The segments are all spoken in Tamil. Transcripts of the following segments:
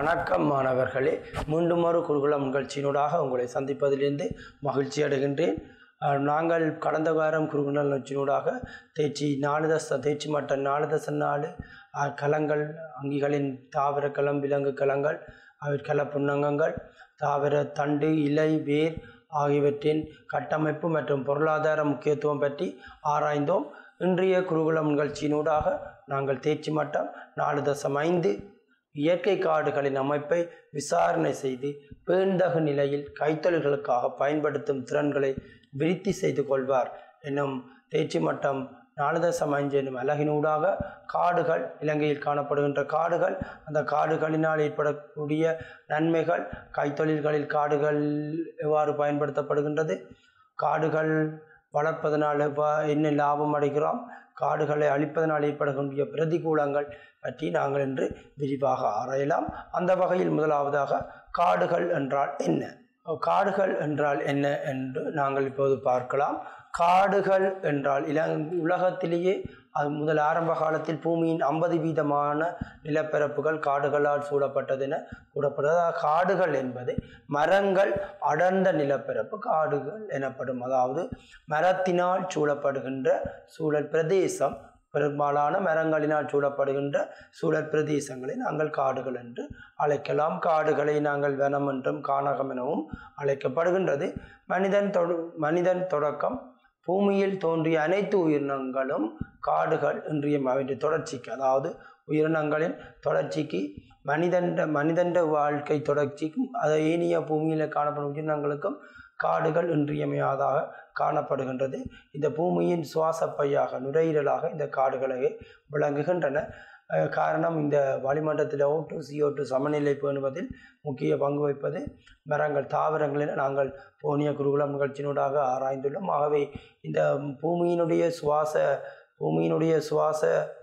வணக்கம் மாணவர்களே மீண்டும் ஒரு குருகுலம் நிகழ்ச்சியினூடாக உங்களை சந்திப்பதிலிருந்து மகிழ்ச்சி அடைகின்றேன் அஹ், நாங்கள் கடந்த வாரம் குருகுலம் நிகழ்ச்சியினூடாக தேர்ச்சி நாலு தச தேர்ச்சி மட்ட நாலு தச நாலு அஹ், கலங்கள் அங்கிகளின் தாவர களம் விலங்கு களங்கள் அவிற்கல புன்னங்கங்கள் தாவர தண்டு இலை வேர் ஆகியவற்றின் கட்டமைப்பு மற்றும் பொருளாதார முக்கியத்துவம் பற்றி ஆராய்ந்தோம் இன்றைய குருகுலம் நிகழ்ச்சியினூடாக நாங்கள் தேர்ச்சி மட்டம் நாலு தசம் ஐந்து இயற்கை காடுகளின் அமைப்பை விசாரணை செய்து பேண்டகு நிலையில் கைத்தொழில்களுக்காக பயன்படுத்தும் திறன்களை விருத்தி செய்து கொள்வார் என்னும் தேர்ச்சி மட்டம் நாலு தசம் அஞ்சு என்னும் அலகினூடாக காடுகள் இலங்கையில் காணப்படுகின்ற காடுகள் அந்த காடுகளினால் ஏற்படக்கூடிய நன்மைகள் கைத்தொழில்களில் காடுகள் எவ்வாறு பயன்படுத்தப்படுகின்றது காடுகள் வளர்ப்பதனால் எவ்வா- என்ன லாபம் அடைகிறோம் காடுகளை அழிப்பதனால் ஏற்படக்கூடிய பிரதிகூலங்கள் பற்றி நாங்கள் இன்று விரிவாக ஆராயலாம் அந்த வகையில் முதலாவதாக காடுகள் என்றால் என்ன காடுகள் என்றால் என்ன என்று நாங்கள் இப்போது பார்க்கலாம் காடுகள் என்றால் இல உலகத்திலேயே அது முதல் ஆரம்ப காலத்தில் பூமியின் ஐம்பது வீதமான நிலப்பரப்புகள் காடுகளால் சூழப்பட்டது என கூறப்படுகிறது அதாவது காடுகள் என்பது மரங்கள் அடர்ந்த நிலப்பரப்பு காடுகள் எனப்படும் அதாவது மரத்தினால் சூழப்படுகின்ற சூழல் பிரதேசம் பெரும்பாலான மரங்களினால் சூழப்படுகின்ற சூழல் பிரதேசங்களை நாங்கள் காடுகள் என்று அழைக்கலாம் காடுகளை நாங்கள் வனம் என்றும் கானகம் எனவும் அழைக்கப்படுகின்றது மனிதன் தொடு மனிதன் தொடக்கம் பூமியில் தோன்றிய அனைத்து உயிரினங்களும் காடுகள் இன்றைய அவற்றை தொடர்ச்சிக்கு அதாவது உயிரினங்களின் தொடர்ச்சிக்கு மனிதன் மனிதன் வாழ்க்கை தொடர்ச்சிக்கும் அதை ஏனைய பூமியில் காணப்படும் உயிரினங்களுக்கும் காடுகள் இன்றியமையாதாக காணப்படுகின்றது இந்த பூமியின் சுவாசப்பையாக நுரையீரலாக இந்த காடுகளை விளங்குகின்றன அஹ் காரணம் இந்த வளிமண்டலத்தில் ஓட்டு சிஓட்டு சமநிலை பேணுவதில் முக்கிய பங்கு வகிப்பது மரங்கள் தாவரங்கள் என நாங்கள் போனிய குருகுலம் நிகழ்ச்சியினூடாக ஆராய்ந்துள்ளோம் ஆகவே இந்த பூமியினுடைய சுவாச பூமியினுடைய சுவாச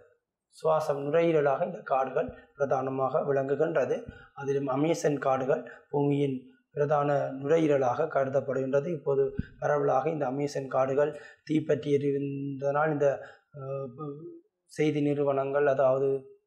சுவாசம் நுரையீரலாக இந்த காடுகள் பிரதானமாக விளங்குகின்றது அதிலும் அமேசன் காடுகள் பூமியின் பிரதான நுரையீரலாக கருதப்படுகின்றது இப்போது பரவலாக இந்த அமேசன் காடுகள் தீப்பற்றி எறிந்ததனால் இந்த அஹ், ப- செய்தி நிறுவனங்கள் அதாவது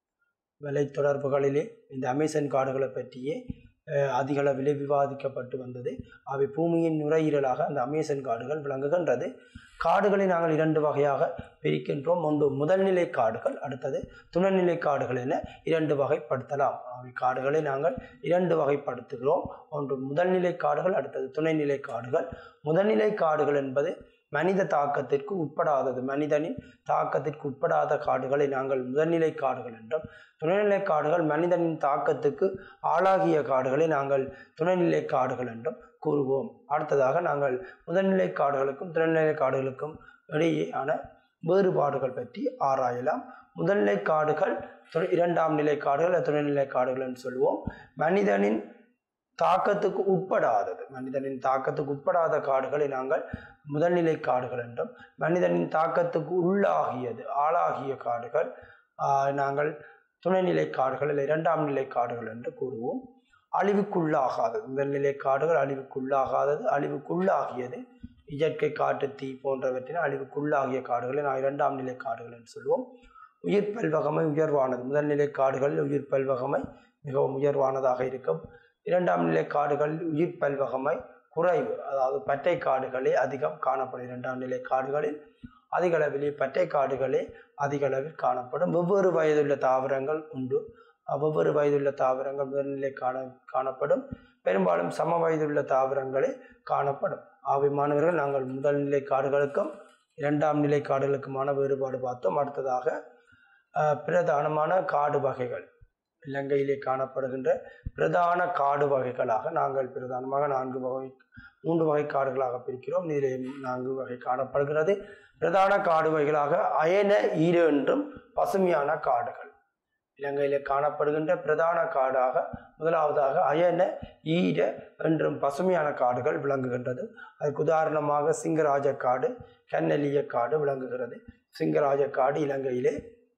விலை தொடர்புகளிலே இந்த அமேசன் காடுகளை பற்றியே அஹ், அதிக அளவிலே விவாதிக்கப்பட்டு வந்தது அவை பூமியின் நுரையீரலாக அந்த அமேசன் காடுகள் விளங்குகின்றது காடுகளை நாங்கள் இரண்டு வகையாக பிரிக்கின்றோம் ஒன்று முதல்நிலை காடுகள் அடுத்தது துணைநிலை காடுகள் என இரண்டு வகைப்படுத்தலாம் அவை காடுகளை நாங்கள் இரண்டு வகைப்படுத்துகிறோம் ஒன்று முதல்நிலை காடுகள் அடுத்தது துணைநிலை காடுகள் முதல்நிலை காடுகள் என்பது மனித தாக்கத்திற்கு உட்படாதது மனிதனின் தாக்கத்திற்கு உட்படாத காடுகளை நாங்கள் முதல்நிலை காடுகள் என்றும் துணைநிலை காடுகள் மனிதனின் தாக்கத்துக்கு ஆளாகிய காடுகளை நாங்கள் துணைநிலை காடுகள் என்றும் கூறுவோம் அடுத்ததாக நாங்கள் முதல்நிலை காடுகளுக்கும் துணைநிலை காடுகளுக்கும் இடையேயான வேறுபாடுகள் பற்றி ஆராயலாம் முதல்நிலை காடுகள் துணை- இரண்டாம் நிலை காடுகள் அல்லது துணைநிலை காடுகள் என்று சொல்லுவோம் மனிதனின் தாக்கத்துக்கு உட்படாதது மனிதனின் தாக்கத்துக்கு உட்படாத காடுகளை நாங்கள் முதல்நிலை காடுகள் என்றும் மனிதனின் தாக்கத்துக்கு உள்ளாகியது ஆளாகிய காடுகள் ஆஹ், நாங்கள் துணைநிலை காடுகள் இல்லை இரண்டாம் நிலை காடுகள் என்று கூறுவோம் அழிவுக்குள்ளாகாதது முதல்நிலை காடுகள் அழிவுக்குள்ளாகாதது அழிவுக்குள்ளாகியது இயற்கை காட்டு தீ போன்றவற்றின் அழிவுக்குள்ளாகிய காடுகளை நான் இரண்டாம் நிலை காடுகள் என்று சொல்லுவோம் உயிர் பல்வகமை உயர்வானது முதல்நிலை காடுகளில் உயிர் பல்வகமை மிகவும் உயர்வானதாக இருக்கும் இரண்டாம் நிலை காடுகளில் உயிர் பல்வகமை குறைவு அதாவது பட்டை காடுகளே அதிகம் காணப்படும் இரண்டாம் நிலை காடுகளில் அதிக அளவிலே பட்டை காடுகளே அதிக அளவில் காணப்படும் வெவ்வேறு வயதுள்ள தாவரங்கள் உண்டு அஹ் வெவ்வேறு வயதுள்ள தாவரங்கள் முதல்நிலை காண காணப்படும் பெரும்பாலும் சம வயதுள்ள தாவரங்களே காணப்படும் ஆகவே மாணவர்கள் நாங்கள் முதல்நிலை காடுகளுக்கும் இரண்டாம் நிலை காடுகளுக்குமான வேறுபாடு பார்த்தோம் அடுத்ததாக அஹ், பிரதானமான காடு வகைகள் இலங்கையிலே காணப்படுகின்ற பிரதான காடு வகைகளாக நாங்கள் பிரதானமாக நான்கு வகை மூன்று வகை காடுகளாக பிரிக்கிறோம் இதில் நான்கு வகை காணப்படுகிறது பிரதான காடு வகைகளாக அயன ஈர என்றும் பசுமையான காடுகள் இலங்கையிலே காணப்படுகின்ற பிரதான காடாக முதலாவதாக அயன ஈர என்றும் பசுமையான காடுகள் விளங்குகின்றது அதுக்கு உதாரணமாக சிங்கராஜ காடு கண்ணலிய காடு விளங்குகிறது சிங்கராஜ காடு இலங்கையிலே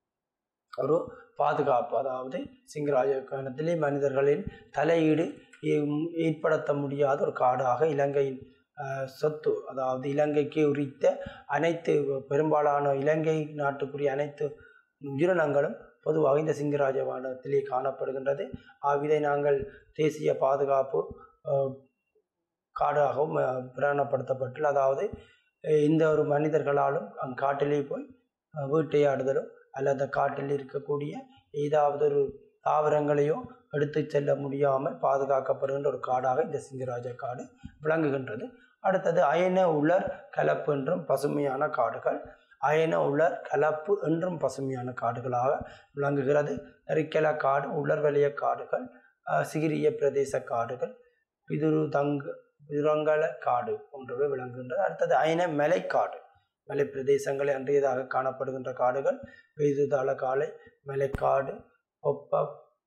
ஒரு பாதுகாப்பு அதாவது சிங்கராஜ காலத்திலே மனிதர்களின் தலையீடு ஏ- ஏற்படுத்த முடியாத ஒரு காடாக இலங்கையின் அஹ், சொத்து அதாவது இலங்கைக்கு உரித்த அனைத்து பெரும்பாலான இலங்கை நாட்டுக்குரிய அனைத்து உயிரினங்களும் பொதுவாக இந்த சிங்கராஜ வனத்திலே காணப்படுகின்றது ஆக இதை நாங்கள் தேசிய பாதுகாப்பு அஹ், காடாகவும் அஹ், பிரகடனப்படுத்தப்பட்டுள்ள அதாவது அஹ், எந்த ஒரு மனிதர்களாலும் அங்கு காட்டிலே போய் அஹ், வேட்டையாடுதலோ அல்லது அந்த காட்டில் இருக்கக்கூடிய ஏதாவது ஒரு தாவரங்களையோ எடுத்து செல்ல முடியாமல் பாதுகாக்கப்படுகின்ற ஒரு காடாக இந்த சிங்கராஜ காடு விளங்குகின்றது அடுத்தது அயன உலர் கலப்பு என்றும் பசுமையான காடுகள் அயன உலர் கலப்பு என்றும் பசுமையான காடுகளாக விளங்குகிறது நெரிக்கல காடு உலர்வலிய காடுகள் அஹ், சிகிரிய பிரதேச காடுகள் பிதுரு தங்கு பிதுரங்கல காடு போன்றவை விளங்குகின்றது அடுத்தது அயன மலைக்காடு மலை பிரதேசங்களை அன்றியதாக காணப்படுகின்ற காடுகள் பெய்துதாள காலை மலைக்காடு ஒப்ப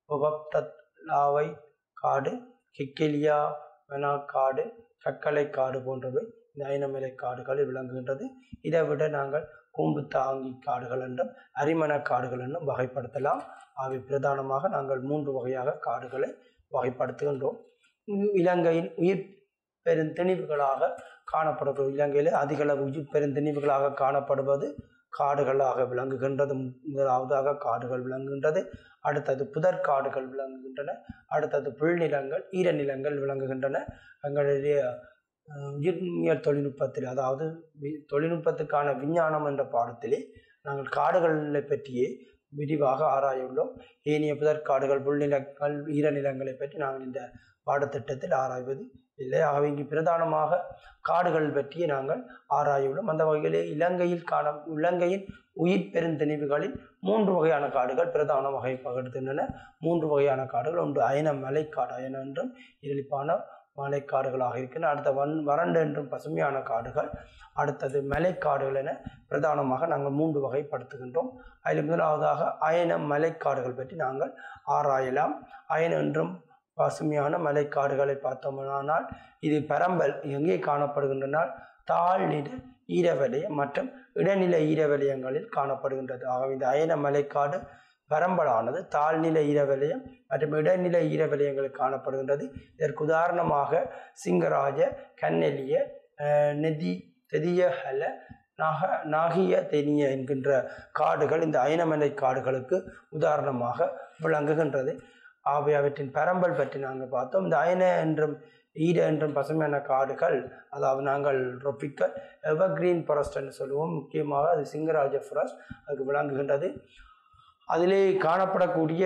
ஒபப்தலாவை காடு கிக்கிலியா மெனா காடு கக்கலை காடு போன்றவை இந்த அயனமலை காடுகளில் விளங்குகின்றது இதை விட நாங்கள் கூம்பு தாங்கி காடுகள் என்றும் அரிமண காடுகள் என்றும் வகைப்படுத்தலாம் அவை பிரதானமாக நாங்கள் மூன்று வகையாக காடுகளை வகைப்படுத்துகின்றோம் இ- இலங்கையின் உயிர் பெருந்திணிவுகளாக காணப்படக்கூடிய இலங்கையில் அதிகளவு உயிர் பெருந்திணிவுகளாக காணப்படுவது காடுகளாக விளங்குகின்றது முதலாவதாக காடுகள் விளங்குகின்றது அடுத்தது புதர் காடுகள் விளங்குகின்றன அடுத்தது புல்நிலங்கள் ஈரநிலங்கள் விளங்குகின்றன எங்களுடைய அஹ், உயிர்மியல் தொழில்நுட்பத்தில் அதாவது வி- தொழில்நுட்பத்துக்கான விஞ்ஞானம் என்ற பாடத்திலே நாங்கள் காடுகளை பற்றியே விரிவாக ஆராயுள்ளோம் ஏனைய புதற்காடுகள் புல்நிலங்கள் ஈரநிலங்களை பற்றி நாங்கள் இந்த பாடத்திட்டத்தில் ஆராய்வது இல்லை ஆகவே இங்கு பிரதானமாக காடுகள் பற்றி நாங்கள் ஆராயுள்ளோம் அந்த வகையிலே இலங்கையில் காண இலங்கையின் உயிர் பெருந்திணிவுகளில் மூன்று வகையான காடுகள் பிரதான வகைப்படுத்துகின்றன மூன்று வகையான காடுகள் ஒன்று அயன மலைக்காடு அயன என்றும் இருளிப்பான மலைக்காடுகளாக இருக்கின்றன அடுத்த வன் வறண்டு என்றும் பசுமையான காடுகள் அடுத்தது மலைக்காடுகள் என பிரதானமாக நாங்கள் மூன்று வகைப்படுத்துகின்றோம் அதில் முதலாவதாக அயன மலைக்காடுகள் பற்றி நாங்கள் ஆராயலாம் அயன என்றும் பசுமையான மலைக்காடுகளை பார்த்தோமானால் இது பரம்பல் எங்கே காணப்படுகின்றனால் தாழ்நில ஈரவலய மற்றும் இடைநிலை ஈரவலயங்களில் காணப்படுகின்றது ஆகவே இந்த அயன மலைக்காடு பரம்பலானது தாழ்நிலை ஈரவலயம் மற்றும் இடைநிலை ஈரவலயங்களில் காணப்படுகின்றது இதற்கு உதாரணமாக சிங்கராஜ கண்ணெலிய அஹ், நெதி தெதியஹல நாக நாகிய தெனிய என்கின்ற காடுகள் இந்த அயனமலை காடுகளுக்கு உதாரணமாக விளங்குகின்றது ஆகவே அவற்றின் பரம்பல் பற்றி நாங்கள் பார்த்தோம் இந்த அயன என்றும் ஈர என்றும் பசுமையான காடுகள் அதாவது நாங்கள் ரொப்பிக்கல் எவர்கிரீன் ஃபாரஸ்ட் என்று சொல்லுவோம் முக்கியமாக அது சிங்கராஜ ஃபாரஸ்ட் அதுக்கு விளங்குகின்றது அதிலே காணப்படக்கூடிய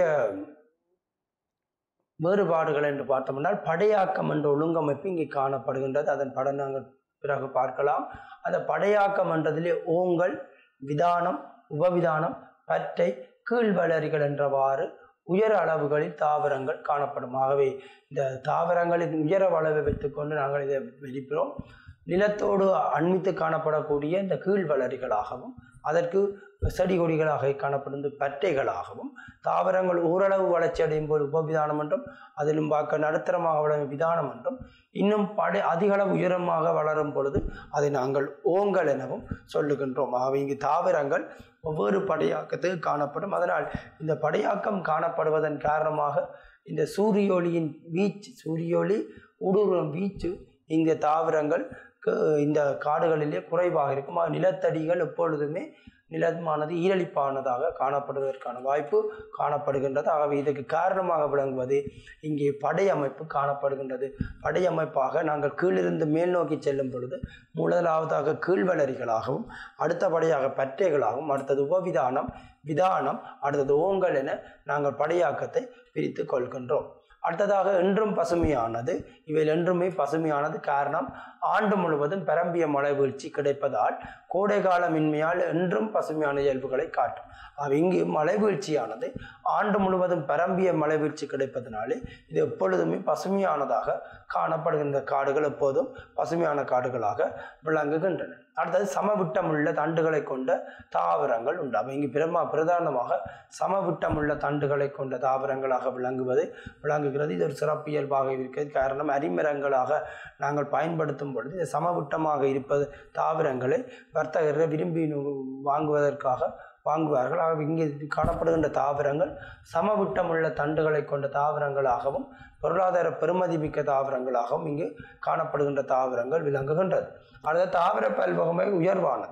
வேறுபாடுகள் என்று பார்த்தோம்னால் படையாக்கம் என்ற ஒழுங்கமைப்பு இங்கே காணப்படுகின்றது அதன் படம் நாங்கள் பிறகு பார்க்கலாம் அந்த படையாக்கம் என்றதிலே ஓங்கல் விதானம் உபவிதானம் பற்றை கீழ்வளரிகள் என்றவாறு உயர அளவுகளில் தாவரங்கள் காணப்படும் ஆகவே இந்த தாவரங்களின் உயர அளவை வைத்துக்கொண்டு நாங்கள் இதை வெளிக்கிறோம் நிலத்தோடு அண்மித்து காணப்படக்கூடிய இந்த கீழ்வளரிகளாகவும் அதற்கு செடி கொடிகளாக காணப்படும் இந்த பற்றைகளாகவும் தாவரங்கள் ஓரளவு வளர்ச்சி அடையும் போது உபவிதானம் என்றும் அதிலும் பார்க்க நடுத்தரமாக வளரும் விதானம் என்றும் இன்னும் படை அதிகளவு உயரமாக வளரும் பொழுது அதை நாங்கள் ஓங்கல் எனவும் சொல்லுகின்றோம் ஆகவே இங்கு தாவரங்கள் ஒவ்வொரு படையாக்கத்துக்கு காணப்படும் அதனால் இந்த படையாக்கம் காணப்படுவதன் காரணமாக இந்த சூரியோலியின் வீச்சு சூரியோலி ஊடுருவும் வீச்சு இங்கே தாவரங்கள் இந்த காடுகளிலே குறைவாக இருக்கும் ஆக நிலத்தடிகள் எப்பொழுதுமே நிலமானது ஈரலிப்பானதாக காணப்படுவதற்கான வாய்ப்பு காணப்படுகின்றது ஆகவே இதற்கு காரணமாக விளங்குவது இங்கே படையமைப்பு காணப்படுகின்றது படையமைப்பாக நாங்கள் கீழிருந்து மேல் நோக்கி செல்லும் பொழுது முதலாவதாக கீழ்வளரிகளாகவும் அடுத்தபடியாக பற்றைகளாகவும் அடுத்தது உபவிதானம் விதானம் அடுத்தது ஓங்கல் என நாங்கள் படையாக்கத்தை பிரித்து கொள்கின்றோம் அடுத்ததாக என்றும் பசுமையானது இவையில் என்றுமே பசுமையானது காரணம் ஆண்டு முழுவதும் பரம்பிய மழை வீழ்ச்சி கிடைப்பதால் கோடைகாலமின்மையால் என்றும் பசுமையான இயல்புகளை காட்டும் ஆக இங்கு மழை வீழ்ச்சியானது ஆண்டு முழுவதும் பரம்பிய மழை வீழ்ச்சி கிடைப்பதனாலே இது எப்பொழுதுமே பசுமையானதாக காணப்படுகின்ற காடுகள் எப்போதும் பசுமையான காடுகளாக விளங்குகின்றன அடுத்தது சமவிட்டமுள்ள தண்டுகளை கொண்ட தாவரங்கள் உண்டு அவை இங்கு பிரமா பிரதானமாக சமவிட்டமுள்ள தண்டுகளை கொண்ட தாவரங்களாக விளங்குவது விளங்குகிறது இது ஒரு சிறப்பியல்பாக இருக்கிறது காரணம் அரிமரங்களாக நாங்கள் பயன்படுத்தும் பொழுது இது சமவிட்டமாக இருப்பது தாவரங்களை வர்த்தகர்கள் விரும்பி நு- வாங்குவதற்காக வாங்குவார்கள் ஆகவே இங்கே காணப்படுகின்ற தாவரங்கள் சமவிட்டமுள்ள தண்டுகளை கொண்ட தாவரங்களாகவும் பொருளாதார பெறுமதிமிக்க தாவரங்களாகவும் இங்கு காணப்படுகின்ற தாவரங்கள் விளங்குகின்றது அடுத்த தாவர பல்வகமை உயர்வானது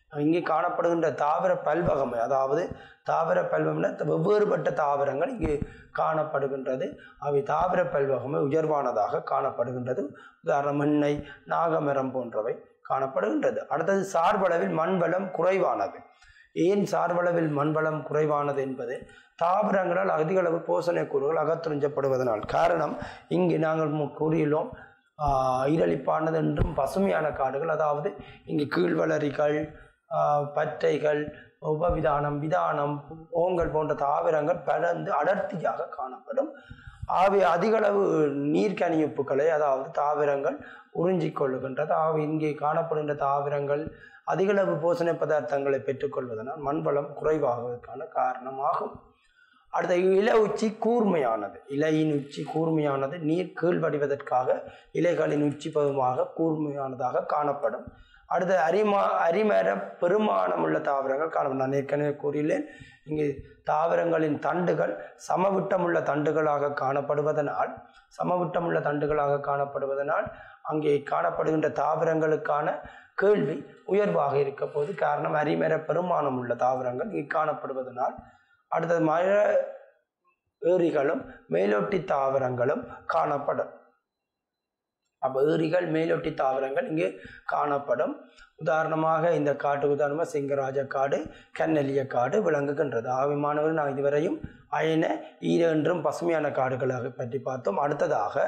இங்கே காணப்படுகின்ற தாவர பல்வகமை அதாவது தாவர பல்வகம்னா வெவ்வேறுபட்ட தாவரங்கள் இங்கு காணப்படுகின்றது அவை தாவர பல்வகமை உயர்வானதாக காணப்படுகின்றது உதாரணம் எண்ணெய் நாகமரம் போன்றவை காணப்படுகின்றது அடுத்தது சார்பளவில் மண்வளம் குறைவானது ஏன் சார்பளவில் மண்வளம் குறைவானது என்பது தாவரங்களால் அதிக அளவு போசனை கூறுகள் அகத்துறிஞ்சப்படுவதனால் காரணம் இங்கு நாங்கள் மு- கூறியுள்ளோம் ஆஹ், ஈரலிப்பானது என்றும் பசுமையான காடுகள் அதாவது இங்கு கீழ்வளரிகள் ஆஹ், பற்றைகள் உபவிதானம் விதானம் ஓங்கல் போன்ற தாவரங்கள் பலர்ந்து அடர்த்தியாக காணப்படும் ஆகவே அதிகளவு நீர்க்கனியுப்புகளை அதாவது தாவரங்கள் உறிஞ்சிக் கொள்ளுகின்றது ஆகவே இங்கே காணப்படுகின்ற தாவரங்கள் அதிகளவு போஷண பதார்த்தங்களை பெற்றுக்கொள்வதனால் மண்வளம் குறைவாகுவதற்கான காரணமாகும் அடுத்த இலை உச்சி கூர்மையானது இலையின் உச்சி கூர்மையானது நீர் கீழ்வடிவதற்காக இலைகளின் உச்சி பகுதியாக கூர்மையானதாக காணப்படும் அடுத்த அரிமா அரிமர பெருமானமுள்ள தாவரங்கள் காணப்படும் நான் ஏற்கனவே கூறியுள்ளேன் இங்கு தாவரங்களின் தண்டுகள் சமவிட்டமுள்ள தண்டுகளாக காணப்படுவதனால் சமவிட்டமுள்ள தண்டுகளாக காணப்படுவதனால் அங்கே காணப்படுகின்ற தாவரங்களுக்கான கேள்வி உயர்வாக இருக்க போது காரணம் அரிமர பெருமானம் உள்ள தாவரங்கள் இங்கு காணப்படுவதனால் அடுத்தது மழை ஏரிகளும் மேலொட்டி தாவரங்களும் காணப்படும் அப்போ ஏரிகள் மேலொட்டி தாவரங்கள் இங்கு காணப்படும் உதாரணமாக இந்த காட்டு உதாரணமாக சிங்கராஜ காடு கண்ணெலிய காடு விளங்குகின்றது ஆகவே மாணவர்கள் நான் இதுவரையும் அயன ஈர என்றும் பசுமையான காடுகளாக பற்றி பார்த்தோம் அடுத்ததாக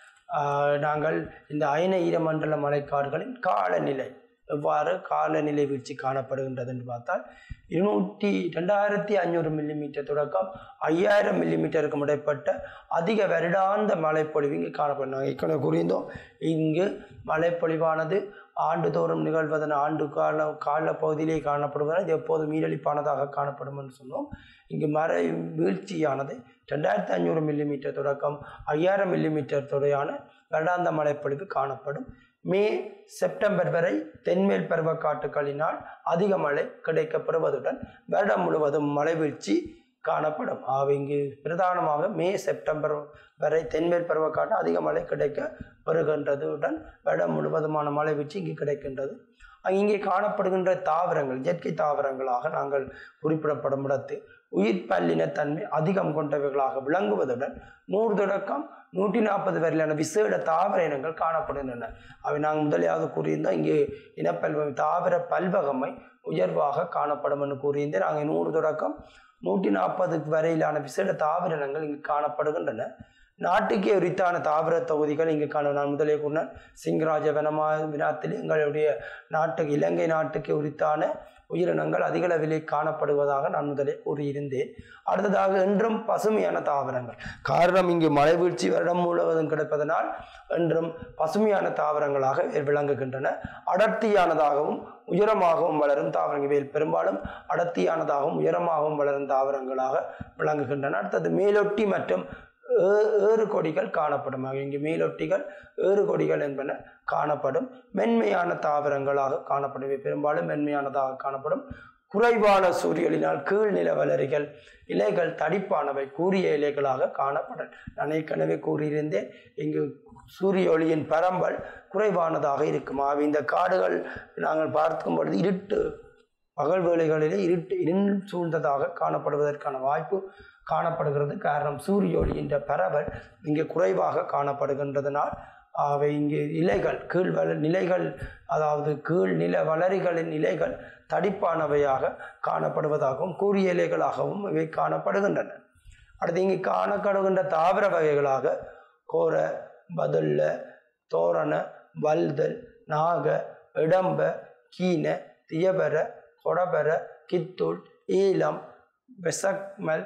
ஆஹ், நாங்கள் இந்த அயன ஈரமண்டல மலைக்காடுகளின் காலநிலை எவ்வாறு காலநிலை வீழ்ச்சி காணப்படுகின்றது என்று பார்த்தால் இருநூற்றி ரெண்டாயிரத்தி ஐநூறு மில்லிமீட்டர் தொடக்கம் ஐயாயிரம் மில்லிமீட்டருக்கும் இடைப்பட்ட அதிக வருடாந்த மழைப்பொழிவு இங்கு காணப்படும் நாங்கள் ஏற்கனவே கூறியிருந்தோம் இங்கு மழைப்பொழிவானது ஆண்டுதோறும் நிகழ்வதன் ஆண்டு கால கால பகுதியிலே காணப்படுவதால் இது எப்போதும் ஈரலிப்பானதாக காணப்படும் என்று சொன்னோம் இங்கு மழை வீழ்ச்சியானது ரெண்டாயிரத்தி ஐநூறு மில்லிமீட்டர் தொடக்கம் ஐயாயிரம் மில்லிமீட்டர் தொடையான வருடாந்த மழைப்பொழிவு காணப்படும் மே செப்டம்பர் வரை தென்மேல் பருவக்காட்டுகளினால் அதிக மழை கிடைக்கப்பெறுவதுடன் வருடம் முழுவதும் மழை வீழ்ச்சி காணப்படும் ஆக இங்கு பிரதானமாக மே செப்டம்பர் வரை தென்மேல் பருவக்காட்டு அதிக மழை கிடைக்க பெறுகின்றதுடன் வருடம் முழுவதுமான மழை வீழ்ச்சி இங்கு கிடைக்கின்றது அங்க இங்கே காணப்படுகின்ற தாவரங்கள் இயற்கை தாவரங்களாக நாங்கள் குறிப்பிடப்படும் இடத்து உயிர் பல்லினத்தன்மை அதிகம் கொண்டவைகளாக விளங்குவதுடன் நூறு தொடக்கம் நூற்றி நாற்பது வரையிலான விசேட தாவர இனங்கள் காணப்படுகின்றன அவை நாங்கள் முதலியாவது கூறியிருந்தோம் இங்கே இனப்பல்வகை தாவர பல்வகமை உயர்வாக காணப்படும் என்று கூறியிருந்தேன் நாங்கள் நூறு தொடக்கம் நூற்றி நாற்பது வரையிலான விசேட தாவர இனங்கள் இங்கு காணப்படுகின்றன நாட்டுக்கே உரித்தான தாவர தொகுதிகள் இங்கு காண நான் முதலே கூறினேன் சிங்கராஜ வனமா வினாத்தில் எங்களுடைய நாட்டுக்கு இலங்கை நாட்டுக்கு உரித்தான உயிரினங்கள் அதிக அளவிலே காணப்படுவதாக நான் முதலே கூறியிருந்தேன் அடுத்ததாக என்றும் பசுமையான தாவரங்கள் காரணம் இங்கு மழை வீழ்ச்சி வருடம் முழுவதும் கிடைப்பதனால் என்றும் பசுமையான தாவரங்களாக இவை விளங்குகின்றன அடர்த்தியானதாகவும் உயரமாகவும் வளரும் தாவரங்கள் இவை பெரும்பாலும் அடர்த்தியானதாகவும் உயரமாகவும் வளரும் தாவரங்களாக விளங்குகின்றன அடுத்தது மேலொட்டி மற்றும் ஏ- ஏறு கொடிகள் காணப்படும் ஆக இங்கு மேலொட்டிகள் ஏறு கொடிகள் என்பன காணப்படும் மென்மையான தாவரங்களாக காணப்படும் இவை பெரும்பாலும் மென்மையானதாக காணப்படும் குறைவான சூரியலினால் கீழ் நிலவலரிகள் இலைகள் தடிப்பானவை கூரிய இலைகளாக காணப்படும் நான் ஏற்கனவே கூறியிருந்தேன் இங்கு சூரிய ஒளியின் பரம்பல் குறைவானதாக இருக்கும் ஆக இந்த காடுகள் நாங்கள் பார்க்கும் பொழுது இருட்டு பகல் வேளைகளிலே இருட்டு இருள் சூழ்ந்ததாக காணப்படுவதற்கான வாய்ப்பு காணப்படுகிறது காரணம் சூரிய ஒளியின் பரவல் இங்கே குறைவாக காணப்படுகின்றதனால் அவை இங்கே இலைகள் கீழ் வள நிலைகள் அதாவது கீழ் நில வளரிகளின் இலைகள் தடிப்பானவையாக காணப்படுவதாகவும் கூரிய இலைகளாகவும் இவை காணப்படுகின்றன அடுத்து இங்கே காணப்படுகின்ற தாவர வகைகளாக கோர பதுல்ல தோரண வல்தல் நாக இடம்ப கீன தியபர கொடபர கித்துள் ஈலம் வெசக்மல்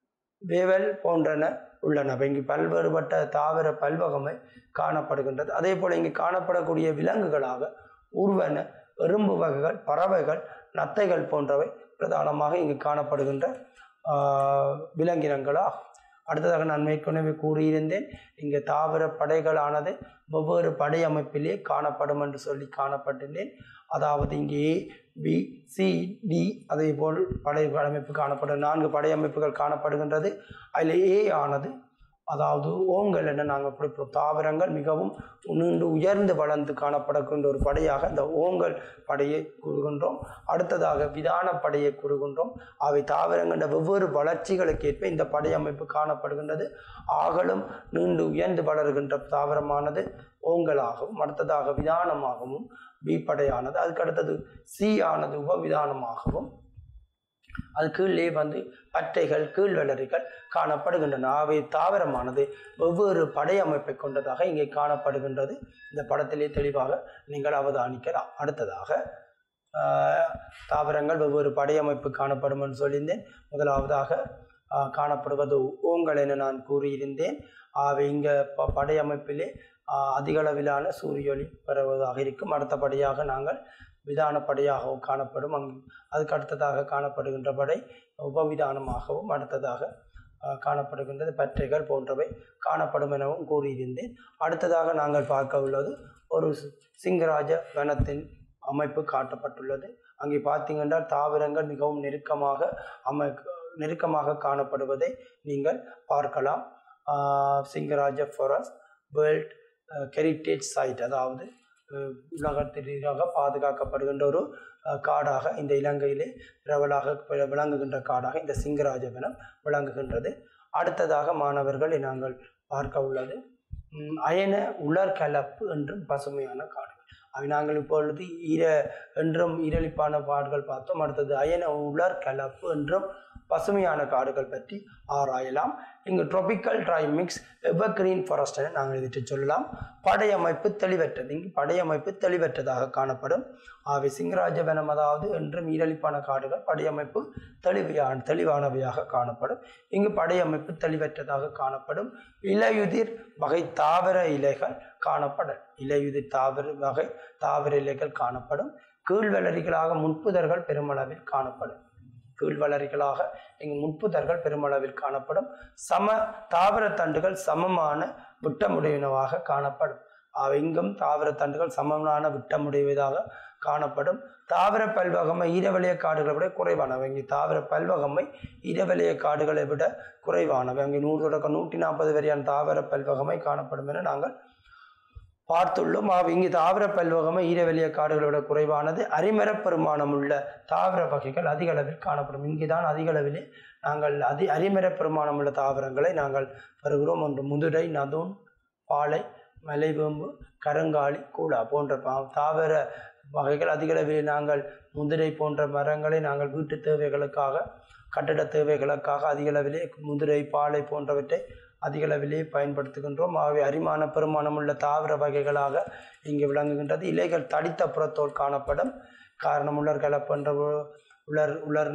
வேவல் போன்றன உள்ளன இங்கு பல்வேறுபட்ட தாவர பல்வகமை காணப்படுகின்றது அதே போல் இங்கு காணப்படக்கூடிய விலங்குகளாக உருவன எறும்பு வகைகள் பறவைகள் நத்தைகள் போன்றவை பிரதானமாக இங்கு காணப்படுகின்ற ஆஹ், விலங்கினங்களாகும் அடுத்ததாக நான் மேற்கொண்டே கூறியிருந்தேன் இங்கே தாவர படைகளானது வெவ்வேறு படை அமைப்பிலே காணப்படும் என்று சொல்லி காணப்பட்டிருந்தேன் அதாவது இங்கே ஏ பி சி டி அதே போல் படை அமைப்பு காணப்படும் நான்கு படை அமைப்புகள் காணப்படுகின்றது அதில் ஏ ஆனது அதாவது ஓங்கல் என நாங்கள் குறிப்பிடும் தாவரங்கள் மிகவும் நீண்டு உயர்ந்து வளர்ந்து காணப்படக்கூடிய ஒரு படையாக இந்த ஓங்கல் படையை கூறுகின்றோம் அடுத்ததாக விதான படையை கூறுகின்றோம் அவை தாவரங்கள வெவ்வேறு வளர்ச்சிகளுக்கு ஏற்ப இந்த படையமைப்பு காணப்படுகின்றது ஆகலும் நீண்டு உயர்ந்து வளர்கின்ற தாவரமானது ஓங்கலாகவும் அடுத்ததாக விதானமாகவும் பி படையானது அதுக்கு அடுத்தது சி ஆனது உபவிதானமாகவும் அது கீழே வந்து பட்டைகள் கீழ்வளரிகள் காணப்படுகின்றன அவை தாவரமானது வெவ்வேறு படையமைப்பை கொண்டதாக இங்கே காணப்படுகின்றது இந்த படத்திலே தெளிவாக நீங்கள் அவதானிக்கலாம் அடுத்ததாக ஆஹ், தாவரங்கள் வெவ்வேறு படையமைப்பு காணப்படும் என்று சொல்லியிருந்தேன் முதலாவதாக ஆஹ், காணப்படுவது ஓங்கள் என நான் கூறியிருந்தேன் அவை இங்கே ப படையமைப்பிலே ஆஹ், அதிக அளவிலான சூரிய ஒளி பெறுவதாக இருக்கும் அடுத்தபடியாக நாங்கள் விதானப்படையாகவும் காணப்படும் அங்கு அதுக்கு அடுத்ததாக காணப்படுகின்ற படை உபவிதானமாகவும் அடுத்ததாக அஹ், காணப்படுகின்றது பற்றைகள் போன்றவை காணப்படும் எனவும் கூறியிருந்தேன் அடுத்ததாக நாங்கள் பார்க்க உள்ளது ஒரு சி- சிங்கராஜ வனத்தின் அமைப்பு காட்டப்பட்டுள்ளது அங்கே பார்த்தீங்கன்னா தாவரங்கள் மிகவும் நெருக்கமாக அமை நெருக்கமாக காணப்படுவதை நீங்கள் பார்க்கலாம் ஆஹ், Sinharaja forest world heritage site அதாவது அஹ், உலகத்திற்காக பாதுகாக்கப்படுகின்ற ஒரு அஹ், காடாக இந்த இலங்கையிலே பிரபலாக வி- விளங்குகின்ற காடாக இந்த சிங்கராஜ வனம் விளங்குகின்றது அடுத்ததாக மாணவர்களை நாங்கள் பார்க்க உள்ளது ம், அயன உலர் கலப்பு என்றும் பசுமையான காடுகள் அவை நாங்கள் இப்பொழுது ஈர என்றும் ஈரலிப்பான காடுகள் பார்த்தோம் அடுத்தது அயன உலர் கலப்பு என்றும் பசுமையான காடுகள் பற்றி ஆராயலாம் இங்கு tropical dry mix evergreen forest என நாங்கள் இதிட்டு சொல்லலாம் படையமைப்பு தெளிவற்றது இங்கு படையமைப்பு தெளிவற்றதாக காணப்படும் ஆகவே சிங்கராஜ வனம் அதாவது என்றும் ஈரலிப்பான காடுகள் படையமைப்பு தெளிவையான தெளிவானவையாக காணப்படும் இங்கு படையமைப்பு தெளிவற்றதாக காணப்படும் இலையுதிர் வகை தாவர இலைகள் காணப்படும் இலையுதிர் தாவர வகை தாவர இலைகள் காணப்படும் கீழ்வளரிகளாக முட்புதர்கள் பெருமளவில் காணப்படும் கீழ்வளரிகளாக இங்கு முட்புதர்கள் பெருமளவில் காணப்படும் சம தாவர தண்டுகள் சமமான விட்டமுடையனவாக காணப்படும் அவை இங்கும் தாவர தண்டுகள் சமமான விட்டமுடையதாக காணப்படும் தாவர பல்வகமை ஈரவலய காடுகளை விட குறைவானவை இங்கே தாவர பல்வகமை ஈரவலய காடுகளை விட குறைவானவை அங்கே நூறு தொடக்கம் நூற்றி நாற்பது வரையான தாவர பல்வகமை காணப்படும் என நாங்கள் பார்த்துள்ளோம் ஆக இங்கு தாவர பல்வகமை ஈரவெளிய காடுகளை விட குறைவானது அரிமர பெருமானம் உள்ள தாவர வகைகள் அதிக அளவில் காணப்படும் இங்குதான் அதிக அளவிலே நாங்கள் அதி அரிமர பெருமானம் உள்ள தாவரங்களை நாங்கள் பெறுகிறோம் ஒன்று முதுரை நதூன் பாலை மலைவேம்பு கருங்காலி கூழா போன்ற பா- தாவர வகைகள் அதிக அளவில் நாங்கள் முதிரை போன்ற மரங்களை நாங்கள் வீட்டு தேவைகளுக்காக கட்டட தேவைகளுக்காக அதிக அளவிலே முதிரை பாலை போன்றவற்றை அதிக அளவிலே பயன்படுத்துகின்றோம் ஆகவே அரிமான பெருமானம் உள்ள தாவர வகைகளாக இங்கு விளங்குகின்றது இலைகள் தடித்த புறத்தோல் காணப்படும் காரணம் உலர் கலப்பென்ற உ- உலர் உலர்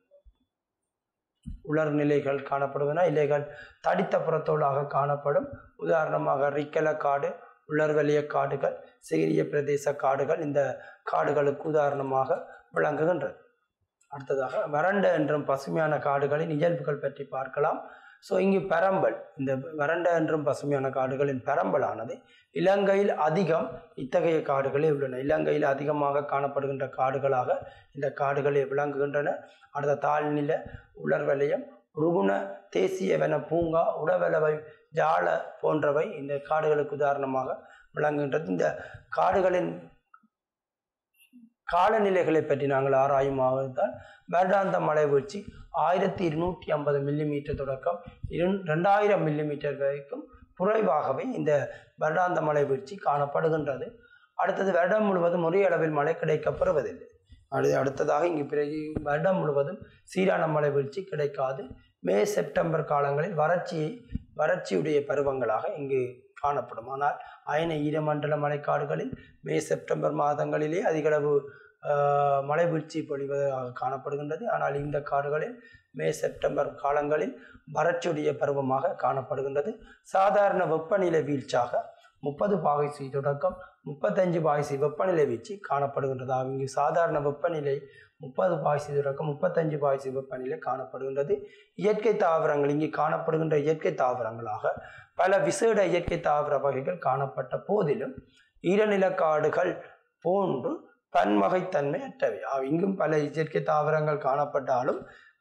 உலர் நிலைகள் காணப்படுவன இலைகள் தடித்த புறத்தோலாக காணப்படும் உதாரணமாக ரிக்கல காடு உலர்வலிய காடுகள் சிகிரிய பிரதேச காடுகள் இந்த காடுகளுக்கு உதாரணமாக விளங்குகின்றது அடுத்ததாக வறண்ட என்றும் பசுமையான காடுகளின் இயல்புகள் பற்றி பார்க்கலாம் ஸோ இங்கு பெரம்பல் இந்த வறண்ட என்றும் பசுமையான காடுகளின் பெரம்பலானது இலங்கையில் அதிகம் இத்தகைய காடுகளே உள்ளன இலங்கையில் அதிகமாக காணப்படுகின்ற காடுகளாக இந்த காடுகளே விளங்குகின்றன அடுத்த தாழ்நில உலர்வலயம் ருகுண தேசிய வன பூங்கா உடவளவை ஜால போன்றவை இந்த காடுகளுக்கு உதாரணமாக விளங்குகின்றது இந்த காடுகளின் காலநிலைகளை பற்றி நாங்கள் ஆராயுமாவதால் வருடாந்த மழை வீழ்ச்சி ஆயிரத்தி இருநூற்றி ஐம்பது மில்லிமீட்டர் தொடக்கம் இரு ரெண்டாயிரம் மில்லிமீட்டர் வரைக்கும் குறைவாகவே இந்த வருடாந்த மழை வீழ்ச்சி காணப்படுகின்றது அடுத்தது வருடம் முழுவதும் ஒரே அளவில் மழை கிடைக்கப்பெறுவதில்லை அடு அடுத்ததாக இங்கு பிறகு வருடம் முழுவதும் சீரான மழை வீழ்ச்சி கிடைக்காது மே செப்டம்பர் காலங்களில் வறட்சியை வறட்சியுடைய பருவங்களாக இங்கு காணப்படும் ஆனால் அயன ஈரமண்டல மழைக்காடுகளில் மே செப்டம்பர் மாதங்களிலே அதிகளவு ஆஹ், மழை வீழ்ச்சி பொழிவதாக காணப்படுகின்றது ஆனால் இந்த காடுகளில் மே செப்டம்பர் காலங்களில் வறட்சியுடைய பருவமாக காணப்படுகின்றது சாதாரண வெப்பநிலை வீழ்ச்சியாக முப்பது பாகைசி தொடக்கம் முப்பத்தஞ்சு பாய்சி வெப்பநிலை வீழ்ச்சி காணப்படுகின்றது ஆக இங்கு சாதாரண வெப்பநிலை முப்பது பாய்சி தொடக்கம் முப்பத்தஞ்சு பாய்சி வெப்பநிலை காணப்படுகின்றது இயற்கை தாவரங்கள் இங்கு காணப்படுகின்ற இயற்கை தாவரங்களாக பல விசேட இயற்கை தாவர வகைகள் காணப்பட்ட போதிலும் ஈரநிலக்காடுகள் போன்று பன்வகைத்தன்மை அற்றவை ஆக இங்கும் பல இயற்கை தாவரங்கள் காணப்பட்டாலும்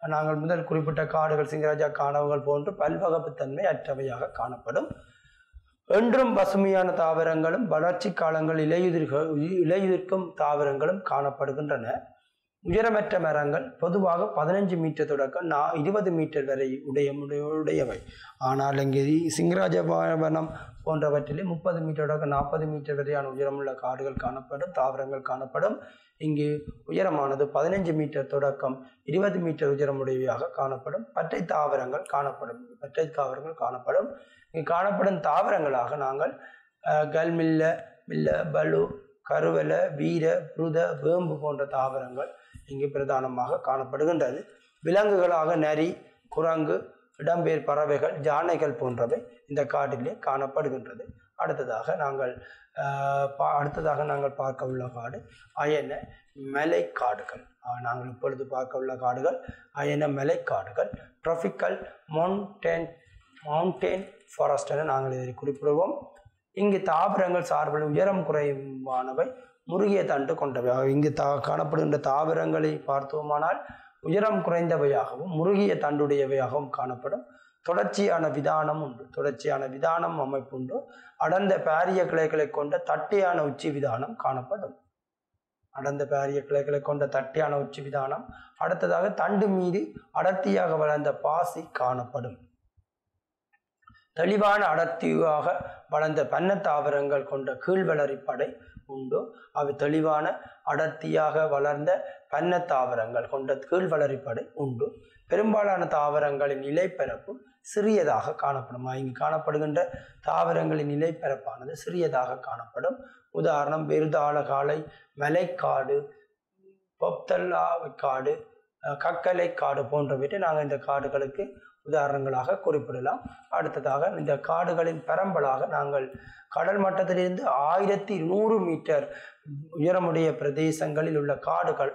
நாங்கள் முதல் குறிப்பிட்ட காடுகள் சிங்கராஜா காணவங்கள் போன்று பல்வகப்புத்தன்மை அற்றவையாக காணப்படும் என்றும் பசுமையான தாவரங்களும் வளர்ச்சி காலங்கள் இலையுதிர்கள் இலையுதிர்க்கும் தாவரங்களும் காணப்படுகின்றன உயரமற்ற மரங்கள் பொதுவாக பதினஞ்சு மீட்டர் தொடக்கம் நா இருபது மீட்டர் வரை உடைய உடையவை ஆனால் இங்கே சிங்கராஜ வனம் போன்றவற்றிலே முப்பது மீட்டர் தொடக்கம் நாற்பது மீட்டர் வரையான உயரமுள்ள காடுகள் காணப்படும் தாவரங்கள் காணப்படும் இங்கு உயரமானது பதினஞ்சு மீட்டர் தொடக்கம் இருபது மீட்டர் உயரமுடையவையாக காணப்படும் பற்றை தாவரங்கள் காணப்படும் பற்றை தாவரங்கள் காணப்படும் இங்கு காணப்படும் தாவரங்களாக நாங்கள் அஹ், கல்மில்ல மில்ல பலு கருவல வீர புருத வேம்பு போன்ற தாவரங்கள் இங்கு பிரதானமாக காணப்படுகின்றது விலங்குகளாக நரி குரங்கு இடம்பெயர் பறவைகள் யானைகள் போன்றவை இந்த காட்டிலே காணப்படுகின்றது அடுத்ததாக நாங்கள் ஆஹ், பா- அடுத்ததாக நாங்கள் பார்க்க உள்ள காடு அயன மலைக்காடுகள் ஆஹ், நாங்கள் இப்பொழுது பார்க்க உள்ள காடுகள் அயன மலைக்காடுகள் ட்ராபிக்கல் மவுண்டன் மவுண்டெயின் ஃபாரஸ்ட் என நாங்கள் இதை குறிப்பிடுவோம் இங்கு தாவரங்கள் சார்பில் உயரம் குறைவானவை முருகிய தண்டு கொண்டவை ஆக இங்கு தா காணப்படுகின்ற தாவரங்களை பார்த்தோமானால் உயரம் குறைந்தவையாகவும் முருகிய தண்டுடையவையாகவும் காணப்படும் தொடர்ச்சியான விதானம் உண்டு தொடர்ச்சியான விதானம் அமைப்பு உண்டு அடர்ந்த பாரிய கிளைகளை கொண்ட தட்டையான உச்சி விதானம் காணப்படும் அடர்ந்த பாரிய கிளைகளை கொண்ட தட்டையான உச்சி விதானம் அடுத்ததாக தண்டு மீது அடர்த்தியாக வளர்ந்த பாசி காணப்படும் தெளிவான அடர்த்தியாக வளர்ந்த பன்ன தாவரங்கள் கொண்ட கீழ்வளரி படை உண்டு அவை தெளிவான அடர்த்தியாக வளர்ந்த பன்ன தாவரங்கள் கொண்ட கீழ்வளரி படை உண்டு பெரும்பாலான தாவரங்களின் இலைப்பரப்பு சிறியதாக காணப்படும் இங்கு காணப்படுகின்ற தாவரங்களின் இலைப்பரப்பானது சிறியதாக காணப்படும் உதாரணம் பெருதாள காலை மலைக்காடு பொப்தல்லா காடு அஹ், கக்கலை காடு போன்றவற்றை நாங்கள் இந்த காடுகளுக்கு உதாரணங்களாக குறிப்பிடலாம் அடுத்ததாக இந்த காடுகளின் பரம்பலாக நாங்கள் கடல் மட்டத்திலிருந்து ஆயிரத்தி நூறு மீட்டர் உயரமுடைய பிரதேசங்களில் உள்ள காடுகள்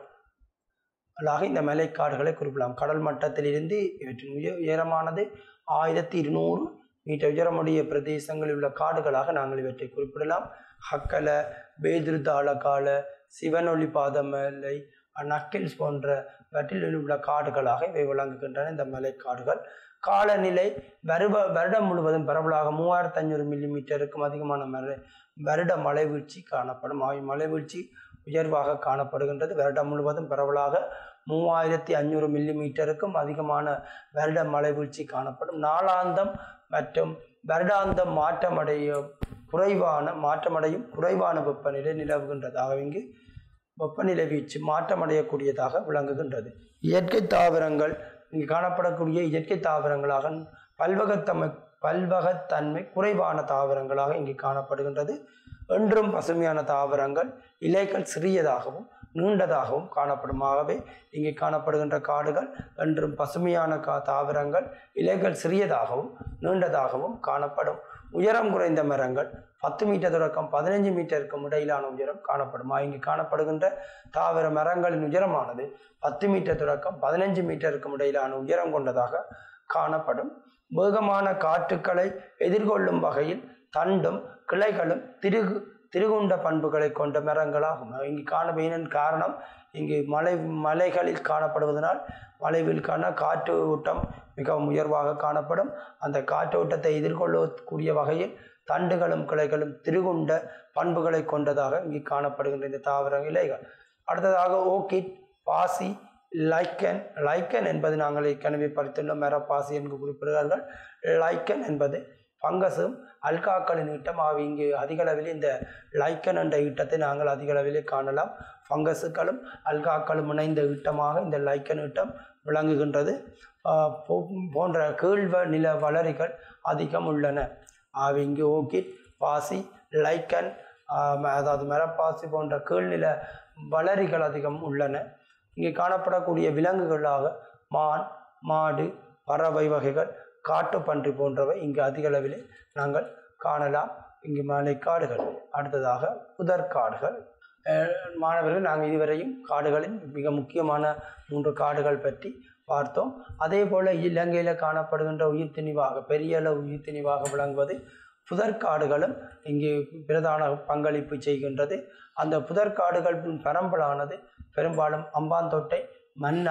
அல்லாக இந்த மலைக்காடுகளை குறிப்பிடலாம் கடல் மட்டத்திலிருந்து இவற்றின் உய- உயரமானது ஆயிரத்தி இருநூறு மீட்டர் உயரமுடைய பிரதேசங்களில் உள்ள காடுகளாக நாங்கள் இவற்றை குறிப்பிடலாம் ஹக்கல பேதிருதாள கால சிவனொளி பாதமலை நக்கில்ஸ் போன்றவற்றில் உள்ள காடுகளாக இவை விளங்குகின்றன இந்த மலைக்காடுகள் காலநிலை வருவ வருடம் முழுவதும் பரவலாக மூவாயிரத்தி ஐநூறு மில்லி மீட்டருக்கும் அதிகமான மழை வருட மழை வீழ்ச்சி காணப்படும் ஆகிய மழை வீழ்ச்சி உயர்வாக காணப்படுகின்றது வருடம் முழுவதும் பரவலாக மூவாயிரத்தி ஐநூறு மில்லி மீட்டருக்கும் அதிகமான வருட மழை வீழ்ச்சி காணப்படும் நாளாந்தம் மற்றும் வருடாந்தம் மாற்றமடைய குறைவான மாற்றமடையும் குறைவான வெப்பநிலை நிலவுகின்றது ஆகவே இங்கு வெப்பநிலை வீச்சு மாற்றமடையக்கூடியதாக விளங்குகின்றது இயற்கை தாவரங்கள் இங்கு காணப்படக்கூடிய இயற்கை தாவரங்களாக பல்வகத்தமை பல்வகத்தன்மை குறைவான தாவரங்களாக இங்கு காணப்படுகின்றது என்றும் பசுமையான தாவரங்கள் இலைகள் சிறியதாகவும் நீண்டதாகவும் காணப்படும் ஆகவே இங்கே காணப்படுகின்ற காடுகள் என்றும் பசுமையான கா தாவரங்கள் இலைகள் சிறியதாகவும் நீண்டதாகவும் காணப்படும் உயரம் குறைந்த மரங்கள் பத்து மீட்டர் தொடக்கம் பதினைஞ்சு மீட்டருக்கும் இடையிலான உயரம் காணப்படும் ஆக இங்கு காணப்படுகின்ற தாவர மரங்களின் உயரமானது பத்து மீட்டர் தொடக்கம் பதினைஞ்சு மீட்டருக்கும் இடையிலான உயரம் கொண்டதாக காணப்படும் வேகமான காற்றுக்களை எதிர்கொள்ளும் வகையில் தண்டும் கிளைகளும் திருகு திருகுண்ட பண்புகளை கொண்ட மரங்களாகும் இங்கு காணப்படும் காரணம் இங்கு மலை மலைகளில் காணப்படுவதனால் மலைவிற்கான காற்று ஊட்டம் மிகவும் உயர்வாக காணப்படும் அந்த காற்றோட்டத்தை எதிர்கொள்ளக்கூடிய வகையில் தண்டுகளும் கிளைகளும் திருகுண்ட பண்புகளை கொண்டதாக இங்கு காணப்படுகின்ற இந்த தாவர இலைகள் அடுத்ததாக ஓக்கிட் பாசி லைக்கன் லைக்கன் என்பது நாங்கள் ஏற்கனவே படித்துள்ளோம் மரப்பாசி என்று குறிப்பிடுகிறார்கள் லைக்கன் என்பது ஃபங்கஸும் அல்காக்களின் ஈட்டம் ஆக இங்கு அதிக அளவில் இந்த லைக்கன் என்ற ஈட்டத்தை நாங்கள் அதிக அளவிலே காணலாம் ஃபங்கஸுக்களும் அல்காக்களும் இணைந்த ஈட்டமாக இந்த லைக்கன் ஈட்டம் விளங்குகின்றது ஆஹ் போ- போன்ற கீழ்வ நில வளரிகள் அதிகம் உள்ளன ஆக இங்கு ஓக்கிட் பாசி லைக்கன் ஆஹ் ம- அதாவது மரப்பாசி போன்ற கீழ்நில வளரிகள் அதிகம் உள்ளன இங்கே காணப்படக்கூடிய விலங்குகளாக மான் மாடு பறவை வகைகள் காட்டுப்பன்றி போன்றவை இங்கு அதிக அளவிலே நாங்கள் காணலாம் இங்கு மலைக்காடுகள் அடுத்ததாக புதற்காடுகள் அஹ் மாணவர்கள் நாங்கள் இதுவரையும் காடுகளின் மிக முக்கியமான மூன்று காடுகள் பற்றி பார்த்தோம் அதே போல் இலங்கையில் காணப்படுகின்ற உயிர்த்திணிவாக பெரிய அளவு உயிர்த்திணிவாக விளங்குவது புதற்காடுகளும் இங்கு பிரதான பங்களிப்பு செய்கின்றது அந்த புதற்காடுகள் பரம்பலானது பெரும்பாலும் அம்பாந்தோட்டை மன்னார்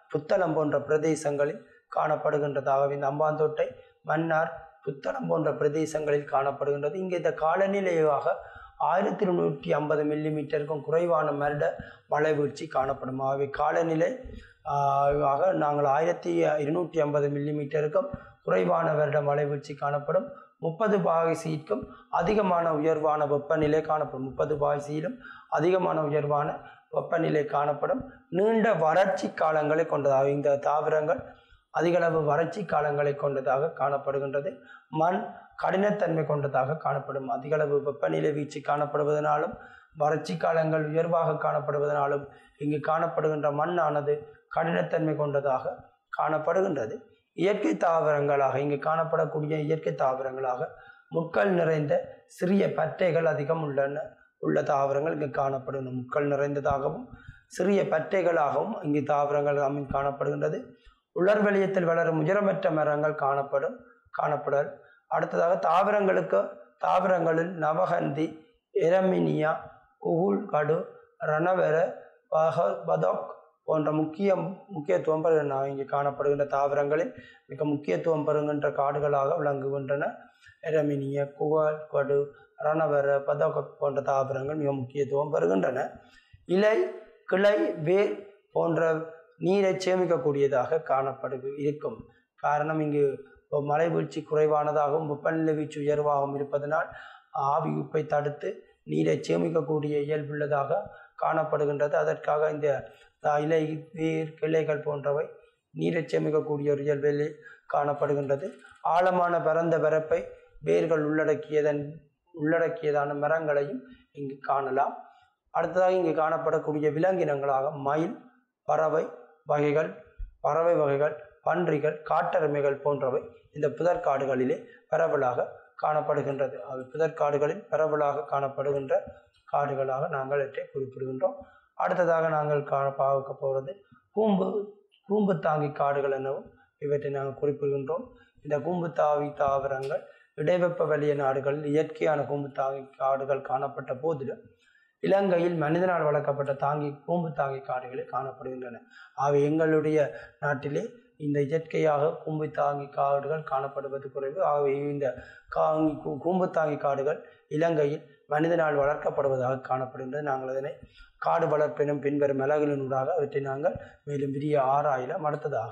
புத்தளம் போன்ற பிரதேசங்களில் காணப்படுகின்றதாகவே இந்த அம்பாந்தோட்டை மன்னார் புத்தளம் போன்ற பிரதேசங்களில் காணப்படுகின்றது இங்கே இந்த காலநிலையாக ஆயிரத்தி இருநூற்றி ஐம்பது மில்லிமீட்டருக்கும் குறைவான மருட மழை வீழ்ச்சி காணப்படும் ஆகவே காலநிலை ஆஹ், ஆக நாங்கள் ஆயிரத்தி இருநூற்றி ஐம்பது மில்லிமீட்டருக்கும் குறைவான வருட மழை வீழ்ச்சி காணப்படும் முப்பது பாய்சிக்கும் அதிகமான உயர்வான வெப்பநிலை காணப்படும் முப்பது பாய்சியிலும் அதிகமான உயர்வான வெப்பநிலை காணப்படும் நீண்ட வறட்சி காலங்களை கொண்டதாக இந்த தாவரங்கள் அதிகளவு வறட்சி காலங்களை கொண்டதாக காணப்படுகின்றது மண் கடினத்தன்மை கொண்டதாக காணப்படும் அதிகளவு வெப்பநிலை வீழ்ச்சி காணப்படுவதனாலும் வறட்சி காலங்கள் உயர்வாக காணப்படுவதனாலும் இங்கு காணப்படுகின்ற மண்ணானது கடினத்தன்மை கொண்டதாக காணப்படுகின்றது இயற்கை தாவரங்களாக இங்கு காணப்படக்கூடிய இயற்கை தாவரங்களாக முட்கள் நிறைந்த சிறிய பட்டைகள் அதிகம் உள்ளன உள்ள தாவரங்கள் இங்கு காணப்படும் முட்கள் நிறைந்ததாகவும் சிறிய பட்டைகளாகவும் இங்கு தாவரங்கள் அமை காணப்படுகின்றது உலர்வெளியத்தில் வளரும் உயரமற்ற மரங்கள் காணப்படும் காணப்படல் அடுத்ததாக தாவரங்களுக்கு தாவரங்களில் நவகந்தி எரமினியா குகுல் கடு ரணவெர பக பதோக் போன்ற முக்கிய முக்கியத்துவம் பெறுகின்றன இங்கே காணப்படுகின்ற தாவரங்களில் மிக முக்கியத்துவம் பெறுகின்ற காடுகளாக விளங்குகின்றன எரமினிய குகல் கடு ரணவெர பதோக் போன்ற தாவரங்கள் மிக முக்கியத்துவம் பெறுகின்றன இலை கிளை வேர் போன்ற நீரை சேமிக்கக்கூடியதாக காணப்படு இருக்கும் காரணம் இங்கு இப்போ மழை வீழ்ச்சி குறைவானதாகவும் வெப்பநிலை வீழ்ச்சி உயர்வாகவும் இருப்பதனால் ஆவி உப்பை தடுத்து நீரை சேமிக்கக்கூடிய இயல்புள்ளதாக காணப்படுகின்றது அதற்காக இந்த த- இலை வேர் கிளைகள் போன்றவை நீரை சேமிக்கக்கூடிய ஒரு இயல்பில் காணப்படுகின்றது ஆழமான பரந்த பரப்பை வேர்கள் உள்ளடக்கியதன் உள்ளடக்கியதான மரங்களையும் இங்கு காணலாம் அடுத்ததாக இங்கு காணப்படக்கூடிய விலங்கினங்களாக மயில் பறவை வகைகள் பறவை வகைகள் பன்றிகள் காட்டெருமைகள் போன்றவை இந்த புதற்காடுகளிலே பரவலாக காணப்படுகின்றது அவை புதற்காடுகளில் பரவலாக காணப்படுகின்ற காடுகளாக நாங்கள் இவற்றை குறிப்பிடுகின்றோம் அடுத்ததாக நாங்கள் கா பார்க்க போகிறது கூம்பு கூம்பு தாங்கி காடுகள் எனவும் இவற்றை நாங்கள் குறிப்பிடுகின்றோம் இந்த கூம்பு தாவி தாவரங்கள் இடைவெப்ப வலிய நாடுகளில் இயற்கையான கூம்பு தாங்கி காடுகள் காணப்பட்ட போதிலும் இலங்கையில் மனிதனால் வளர்க்கப்பட்ட தாங்கி கூம்பு தாங்கி காடுகளே காணப்படுகின்றன அவை எங்களுடைய நாட்டிலே இந்த இயற்கையாக கூம்பு தாங்கி காடுகள் காணப்படுவது குறைவு ஆகவே இந்த காங்கி கூ- கூம்பு தாங்கி காடுகள் இலங்கையில் மனிதனால் வளர்க்கப்படுவதாக காணப்படுகின்றது நாங்கள் அதனை காடு வளர்ப்பினும் பின்வரும் அலகுகளினூடாக அவற்றை நாங்கள் மேலும் விரிய ஆராயலாம் அடுத்ததாக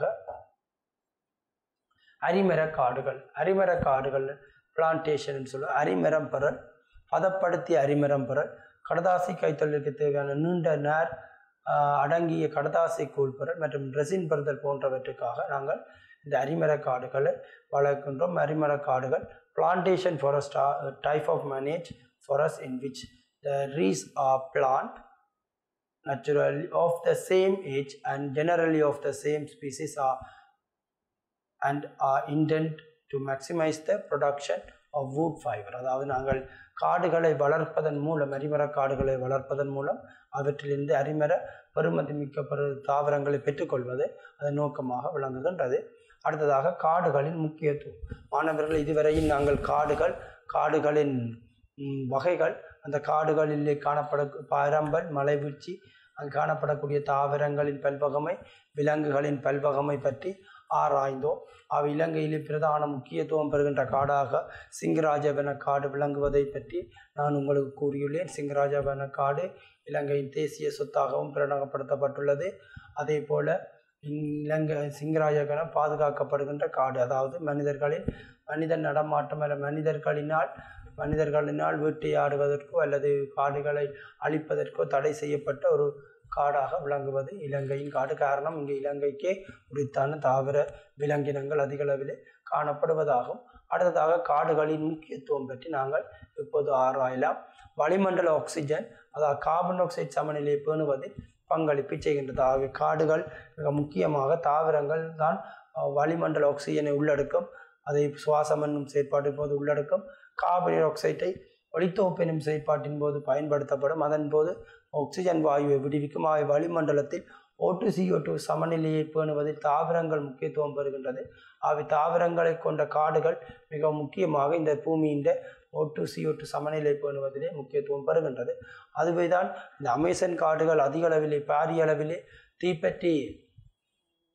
அரிமர காடுகள் அரிமர காடுகள் பிளான்டேஷன் சொல்லுவோம் அரிமரம் பெறல் பதப்படுத்திய அரிமரம் பெறல் கடதாசி கைத்தொழிலுக்கு தேவையான நீண்ட நேர் ஆஹ், அடங்கிய கடதாசி கூழ் பெறல் மற்றும் ரெசின் பெறுதல் போன்றவற்றுக்காக நாங்கள் இந்த அரிமர காடுகளை வளர்க்கின்றோம் அரிமர காடுகள் plantation forest type of manage forest in which the trees are plant naturally of the same age and generally of the same species are and are intended to maximize the production of wood fiber அதாவது நாங்கள் காடுகளை வளர்ப்பதன் மூலம் அரிமர காடுகளை வளர்ப்பதன் மூலம் அவற்றிலிருந்து அரிமர பெருமதி மிக்க பெரு தாவரங்களை பெற்றுக்கொள்வது அதன் நோக்கமாக விளங்குகின்றது அடுத்ததாக காடுகளின் முக்கியத்துவம் மாணவர்கள் இதுவரையில் நாங்கள் காடுகள் காடுகளின் ம், வகைகள் அந்த காடுகளிலே காணப்பட பரம்பல் மலைவீழ்ச்சி அங்கு காணப்படக்கூடிய தாவரங்களின் பல்வகமை விலங்குகளின் பல்வகமை பற்றி ஆராய்ந்தோம் அவை இலங்கையிலே பிரதான முக்கியத்துவம் பெறுகின்ற காடாக சிங்கராஜவன காடு விளங்குவதை பற்றி நான் உங்களுக்கு கூறியுள்ளேன் சிங்கராஜவன காடு இலங்கையின் தேசிய சொத்தாகவும் பிரகடனப்படுத்தப்பட்டுள்ளது அதே போல இலங்கை சிங்கராஜகனம் பாதுகாக்கப்படுகின்ற காடு அதாவது மனிதர்களின் மனித நடமாட்டம் அல்ல மனிதர்களினால் மனிதர்களினால் வேட்டையாடுவதற்கோ அல்லது காடுகளை அழிப்பதற்கோ தடை செய்யப்பட்ட ஒரு காடாக விளங்குவது இலங்கையின் காடு காரணம் இங்கு இலங்கைக்கே உரித்தான தாவர விலங்கினங்கள் அதிக அளவிலே காணப்படுவதாகும் அடுத்ததாக காடுகளின் முக்கியத்துவம் பற்றி நாங்கள் இப்போது ஆராயலாம் வளிமண்டல ஆக்சிஜன் அதாவது கார்பன் டை ஆக்சைடு சமநிலையை பேணுவதில் பங்களிப்பு செய்கின்றது ஆகவே காடுகள் மிக முக்கியமாக தாவரங்கள் தான் அஹ், வளிமண்டல ஆக்சிஜனை உள்ளடக்கும் அதை சுவாசம் என்னும் செயற்பாட்டின் போது உள்ளடக்கும் கார்பன் டை ஆக்சைடை ஒளித்தோப்பு எனும் செயற்பாட்டின் போது பயன்படுத்தப்படும் அதன் போது ஆக்சிஜன் வாயுவை விடுவிக்கும் ஆகிய வளிமண்டலத்தில் ஓட்டு சிஓ டூ சமநிலையை பேணுவதில் தாவரங்கள் முக்கியத்துவம் பெறுகின்றது அவை தாவரங்களை கொண்ட காடுகள் மிக முக்கியமாக இந்த பூமியின் ஓட்டு சிஓ டூ சமநிலை பேணுவதிலே முக்கியத்துவம் பெறுகின்றது அதுவே தான் இந்த அமேசன் காடுகள் அதிக அளவிலே பாரிய அளவிலே தீப்பற்றி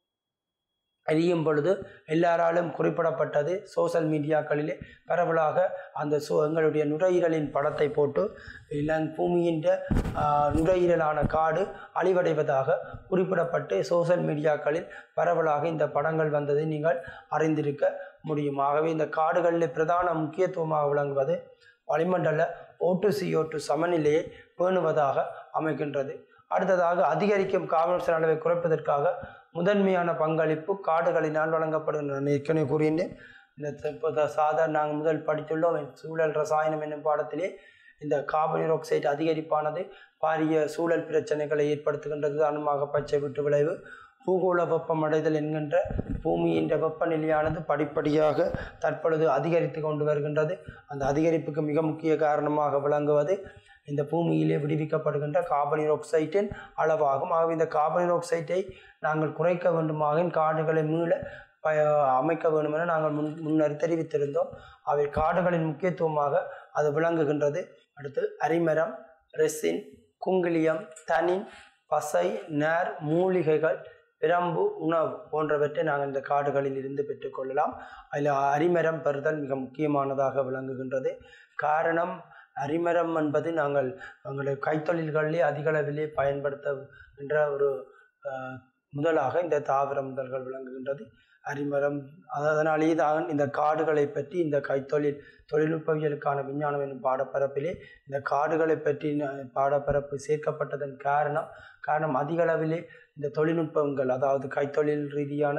எரியும் பொழுது எல்லாராலும் குறிப்பிடப்பட்டது சோஷியல் மீடியாக்களிலே பரவலாக அந்த சோ எங்களுடைய நுரையீரலின் படத்தை போட்டு இளங் பூமியின் ஆஹ், நுரையீரலான காடு அழிவடைவதாக குறிப்பிடப்பட்டு சோஷியல் மீடியாக்களில் பரவலாக இந்த படங்கள் வந்ததை நீங்கள் அறிந்திருக்க முடியும் ஆகவே இந்த காடுகளில் பிரதான முக்கியத்துவமாக விளங்குவது வளிமண்டல ஓட்டு சிஓட்டு சமநிலையை பேணுவதாக அமைகின்றது அடுத்ததாக அதிகரிக்கும் கார்பன் டை ஆக்சைடு அளவை குறைப்பதற்காக முதன்மையான பங்களிப்பு காடுகளினால் வழங்கப்படும் நான் ஏற்கனவே கூறினேன் இந்த த- இப்போ த- சாதாரண நாங்கள் முதல் படித்துள்ளோம் சூழல் ரசாயனம் என்னும் பாடத்திலே இந்த கார்பன் ஆக்சைடு அதிகரிப்பானது பாரிய சூழல் பிரச்சனைகளை ஏற்படுத்துகின்றது உதாரணமாக பச்சை விட்டு விளைவு பூகோள வெப்பமடைதல் என்கின்ற பூமியின் வெப்பநிலையானது படிப்படியாக தற்பொழுது அதிகரித்து கொண்டு வருகின்றது அந்த அதிகரிப்புக்கு மிக முக்கிய காரணமாக விளங்குவது இந்த பூமியிலே விடுவிக்கப்படுகின்ற கார்பன் ஆக்சைட்டின் அளவாகும் ஆகவே இந்த கார்பன் ஆக்சைட்டை நாங்கள் குறைக்க வேண்டுமாக காடுகளை மீள ப அமைக்க வேண்டும் என நாங்கள் முன் முன்னர் தெரிவித்திருந்தோம் அவை காடுகளின் முக்கியத்துவமாக அது விளங்குகின்றது அடுத்து அரிமரம் ரெசின் குங்கிலியம் தனின் பசை நேர் மூலிகைகள் பிரம்பு உணவு போன்றவற்றை நாங்கள் இந்த காடுகளில் இருந்து பெற்றுக்கொள்ளலாம் அதில் அரிமரம் பெறுதல் மிக முக்கியமானதாக விளங்குகின்றது காரணம் அரிமரம் என்பது நாங்கள் எங்களுடைய கைத்தொழில்களிலே அதிக அளவிலே பயன்படுத்துகின்ற ஒரு அஹ், முதலாக இந்த தாவர முதல்கள் விளங்குகின்றது அரிமரம் அதனாலேயே தான் இந்த காடுகளை பற்றி இந்த கைத்தொழில் தொழில்நுட்பவியலுக்கான விஞ்ஞானம் என்னும் பாடப்பரப்பிலே இந்த காடுகளை பற்றி ந- பாடப்பரப்பு சேர்க்கப்பட்டதன் காரணம் காரணம் அதிக அளவிலே இந்த தொழில்நுட்பங்கள் அதாவது கைத்தொழில் ரீதியான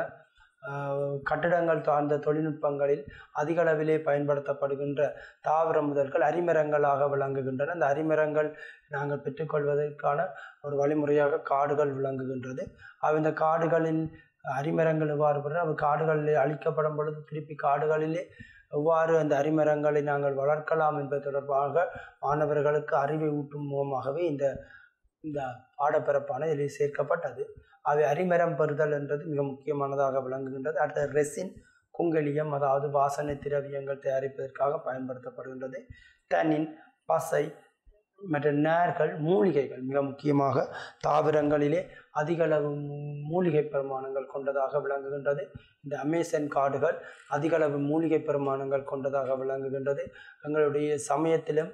ஆஹ், கட்டிடங்கள் சார்ந்த தொழில்நுட்பங்களில் அதிக அளவிலே பயன்படுத்தப்படுகின்ற தாவர முதல்கள் அரிமரங்களாக விளங்குகின்றன அந்த அரிமரங்கள் நாங்கள் பெற்றுக்கொள்வதற்கான ஒரு வழிமுறையாக காடுகள் விளங்குகின்றது அவை இந்த காடுகளில் அரிமரங்கள் எவ்வாறு பெறும் அவை காடுகளில் அழிக்கப்படும் பொழுது திருப்பி காடுகளிலே எவ்வாறு அந்த அரிமரங்களை நாங்கள் வளர்க்கலாம் என்பது தொடர்பாக மாணவர்களுக்கு அறிவை ஊட்டும் முகமாகவே இந்த இந்த பாடப்பிறப்பான இதில் சேர்க்கப்பட்டது அவை அரிமரம் பெறுதல் என்றது மிக முக்கியமானதாக விளங்குகின்றது அடுத்தது ரெசின் குங்கிலியம் அதாவது வாசனை திரவியங்கள் தயாரிப்பதற்காக பயன்படுத்தப்படுகின்றது டனின் பசை மற்ற நேர்கள் மூலிகைகள் மிக முக்கியமாக தாவரங்களிலே அதிக அளவு மூ- மூலிகை பெருமானங்கள் கொண்டதாக விளங்குகின்றது இந்த அமேசன் காடுகள் அதிக அளவு மூலிகை பெருமானங்கள் கொண்டதாக விளங்குகின்றது எங்களுடைய சமயத்திலும்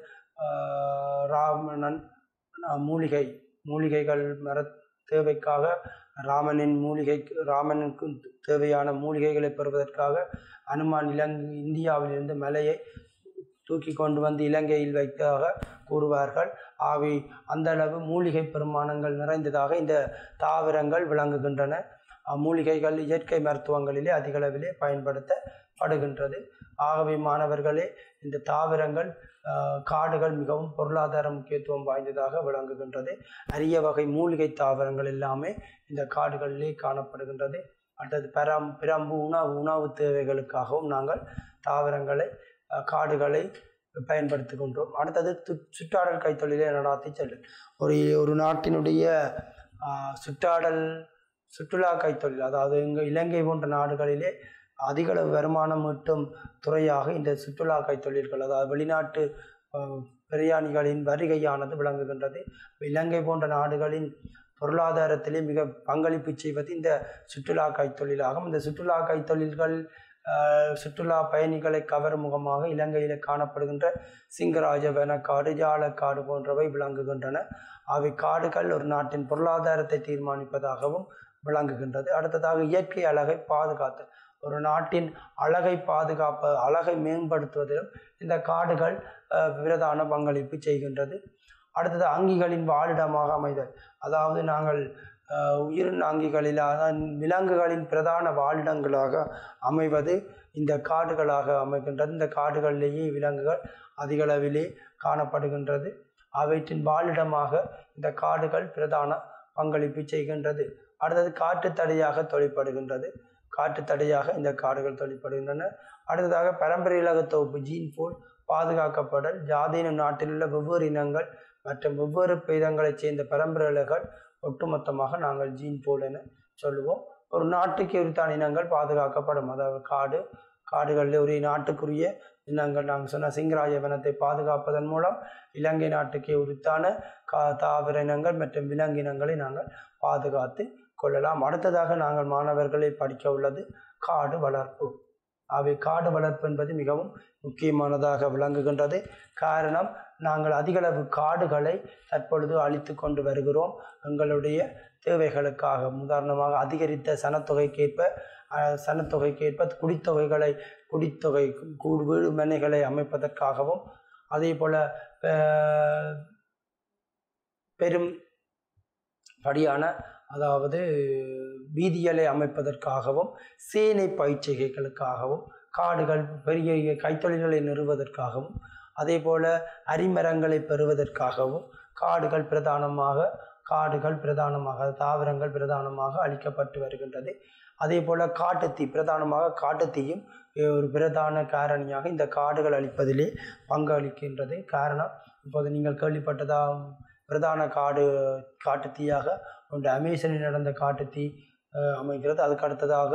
ஆஹ், ராமணன் ஆஹ், மூலிகை மூலிகைகள் மர தேவைக்காக ராமனின் மூலிகை ராமனுக்கு தேவையான மூலிகைகளை பெறுவதற்காக அனுமான் இலங்கை இந்தியாவிலிருந்து மலையை தூக்கி கொண்டு வந்து இலங்கையில் வைத்ததாக கூறுவார்கள் ஆகவே அந்த அளவு மூலிகை பெருமானங்கள் நிறைந்ததாக இந்த தாவரங்கள் விளங்குகின்றன அஹ் மூலிகைகள் இயற்கை மருத்துவங்களிலே அதிக அளவிலே பயன்படுத்தப்படுகின்றது ஆகவே மாணவர்களே இந்த தாவரங்கள் அஹ், காடுகள் மிகவும் பொருளாதார முக்கியத்துவம் வாய்ந்ததாக விளங்குகின்றது அரிய வகை மூலிகை தாவரங்கள் எல்லாமே இந்த காடுகளிலே காணப்படுகின்றது அடுத்தது பெரம் பிரம்பு உணவு உணவு தேவைகளுக்காகவும் நாங்கள் தாவரங்களை அஹ், காடுகளை பயன்படுத்துகின்றோம் அடுத்தது து- சுற்றாடல் கைத்தொழிலை நடாத்தி செல்லும் ஒரு ஒரு நாட்டினுடைய ஆஹ், சுற்றாடல் சுற்றுலா கைத்தொழில் அதாவது எங்கள் இலங்கை போன்ற நாடுகளிலே அதிகளவு வருமானம் ஈட்டும் துறையாக இந்த சுற்றுலா கைத்தொழில்கள் அதாவது வெளிநாட்டு ஆஹ், பிரயாணிகளின் வருகையானது விளங்குகின்றது இலங்கை போன்ற நாடுகளின் பொருளாதாரத்திலே மிக பங்களிப்பு செய்வது இந்த சுற்றுலா கைத்தொழிலாகும் இந்த சுற்றுலா கைத்தொழில்கள் ஆஹ், சுற்றுலா பயணிகளை கவரும் முகமாக இலங்கையில் காணப்படுகின்ற சிங்கராஜ வனக்காடு ஜாலக்காடு போன்றவை விளங்குகின்றன அவை காடுகள் ஒரு நாட்டின் பொருளாதாரத்தை தீர்மானிப்பதாகவும் விளங்குகின்றது அடுத்ததாக இயற்கை அழகை பாதுகாத்தல் ஒரு நாட்டின் அழகை பாதுகாப்ப அழகை மேம்படுத்துவதிலும் இந்த காடுகள் ஆஹ், பிரதான பங்களிப்பு செய்கின்றது அடுத்தது அங்கிகளின் வாழிடமாக அமைதல் அதாவது நாங்கள் ஆஹ், உயிரினாங்கிகளில் அதான் விலங்குகளின் பிரதான வாழிடங்களாக அமைவது இந்த காடுகளாக அமைகின்றது இந்த காடுகளிலேயே விலங்குகள் அதிகளவிலே காணப்படுகின்றது அவற்றின் வாழிடமாக இந்த காடுகள் பிரதான பங்களிப்பு செய்கின்றது அடுத்தது காற்று தடையாக தொழிற்படுகின்றது காற்று தடையாக இந்த காடுகள் தொழிற்படுகின்றன அடுத்ததாக பரம்பரையிலக தொகுப்பு ஜீன் போல் பாதுகாக்கப்படல் ஜாதீன நாட்டில் உள்ள வெவ்வேறு இனங்கள் மற்றும் வெவ்வேறு பேதங்களைச் சேர்ந்த பரம்பரைகள் ஒட்டுமொத்தமாக நாங்கள் ஜீன் போல் என சொல்லுவோம் ஒரு நாட்டுக்கு உரித்தான இனங்கள் பாதுகாக்கப்படும் அதாவது காடு காடுகளில் ஒரு நாட்டுக்குரிய இனங்கள் நாங்கள் சொன்ன சிங்கராய வனத்தை பாதுகாப்பதன் மூலம் இலங்கை நாட்டுக்கே உரித்தான கா தாவர இனங்கள் மற்றும் விலங்கினங்களை நாங்கள் பாதுகாத்து கொள்ளலாம் அடுத்ததாக நாங்கள் மாணவர்களை படிக்க உள்ளது காடு வளர்ப்பு அவை காடு வளர்ப்பு என்பது மிகவும் முக்கியமானதாக விளங்குகின்றது காரணம் நாங்கள் அதிகளவு காடுகளை தற்பொழுது அழித்து கொண்டு வருகிறோம் எங்களுடைய தேவைகளுக்காக உதாரணமாக அதிகரித்த சனத்தொகைக்கேற்ப அஹ், சனத்தொகைக்கேற்ப குடித்தொகைகளை குடித்தொகை கூடு வீடு மனைகளை அமைப்பதற்காகவும் அதே போல் பெரும் படியான அதாவது வீதிகளை அமைப்பதற்காகவும் சேனை பயிற்சிகைகளுக்காகவும் காடுகள் பெரிய கைத்தொழில்களை நிறுவதற்காகவும் அதே போல அரிமரங்களை பெறுவதற்காகவும் காடுகள் பிரதானமாக காடுகள் பிரதானமாக தாவரங்கள் பிரதானமாக அழிக்கப்பட்டு வருகின்றது அதே போல காட்டுத்தீ பிரதானமாக காட்டுத்தீயும் ஒரு பிரதான காரணியாக இந்த காடுகள் அழிப்பதிலே பங்களிக்கின்றது காரணம் இப்போது நீங்கள் கேள்விப்பட்டதா பிரதான காடு காட்டுத்தீயாக ஒன்று அமேசனில் நடந்த காட்டுத்தீ அஹ், அமைகிறது அதுக்கு அடுத்ததாக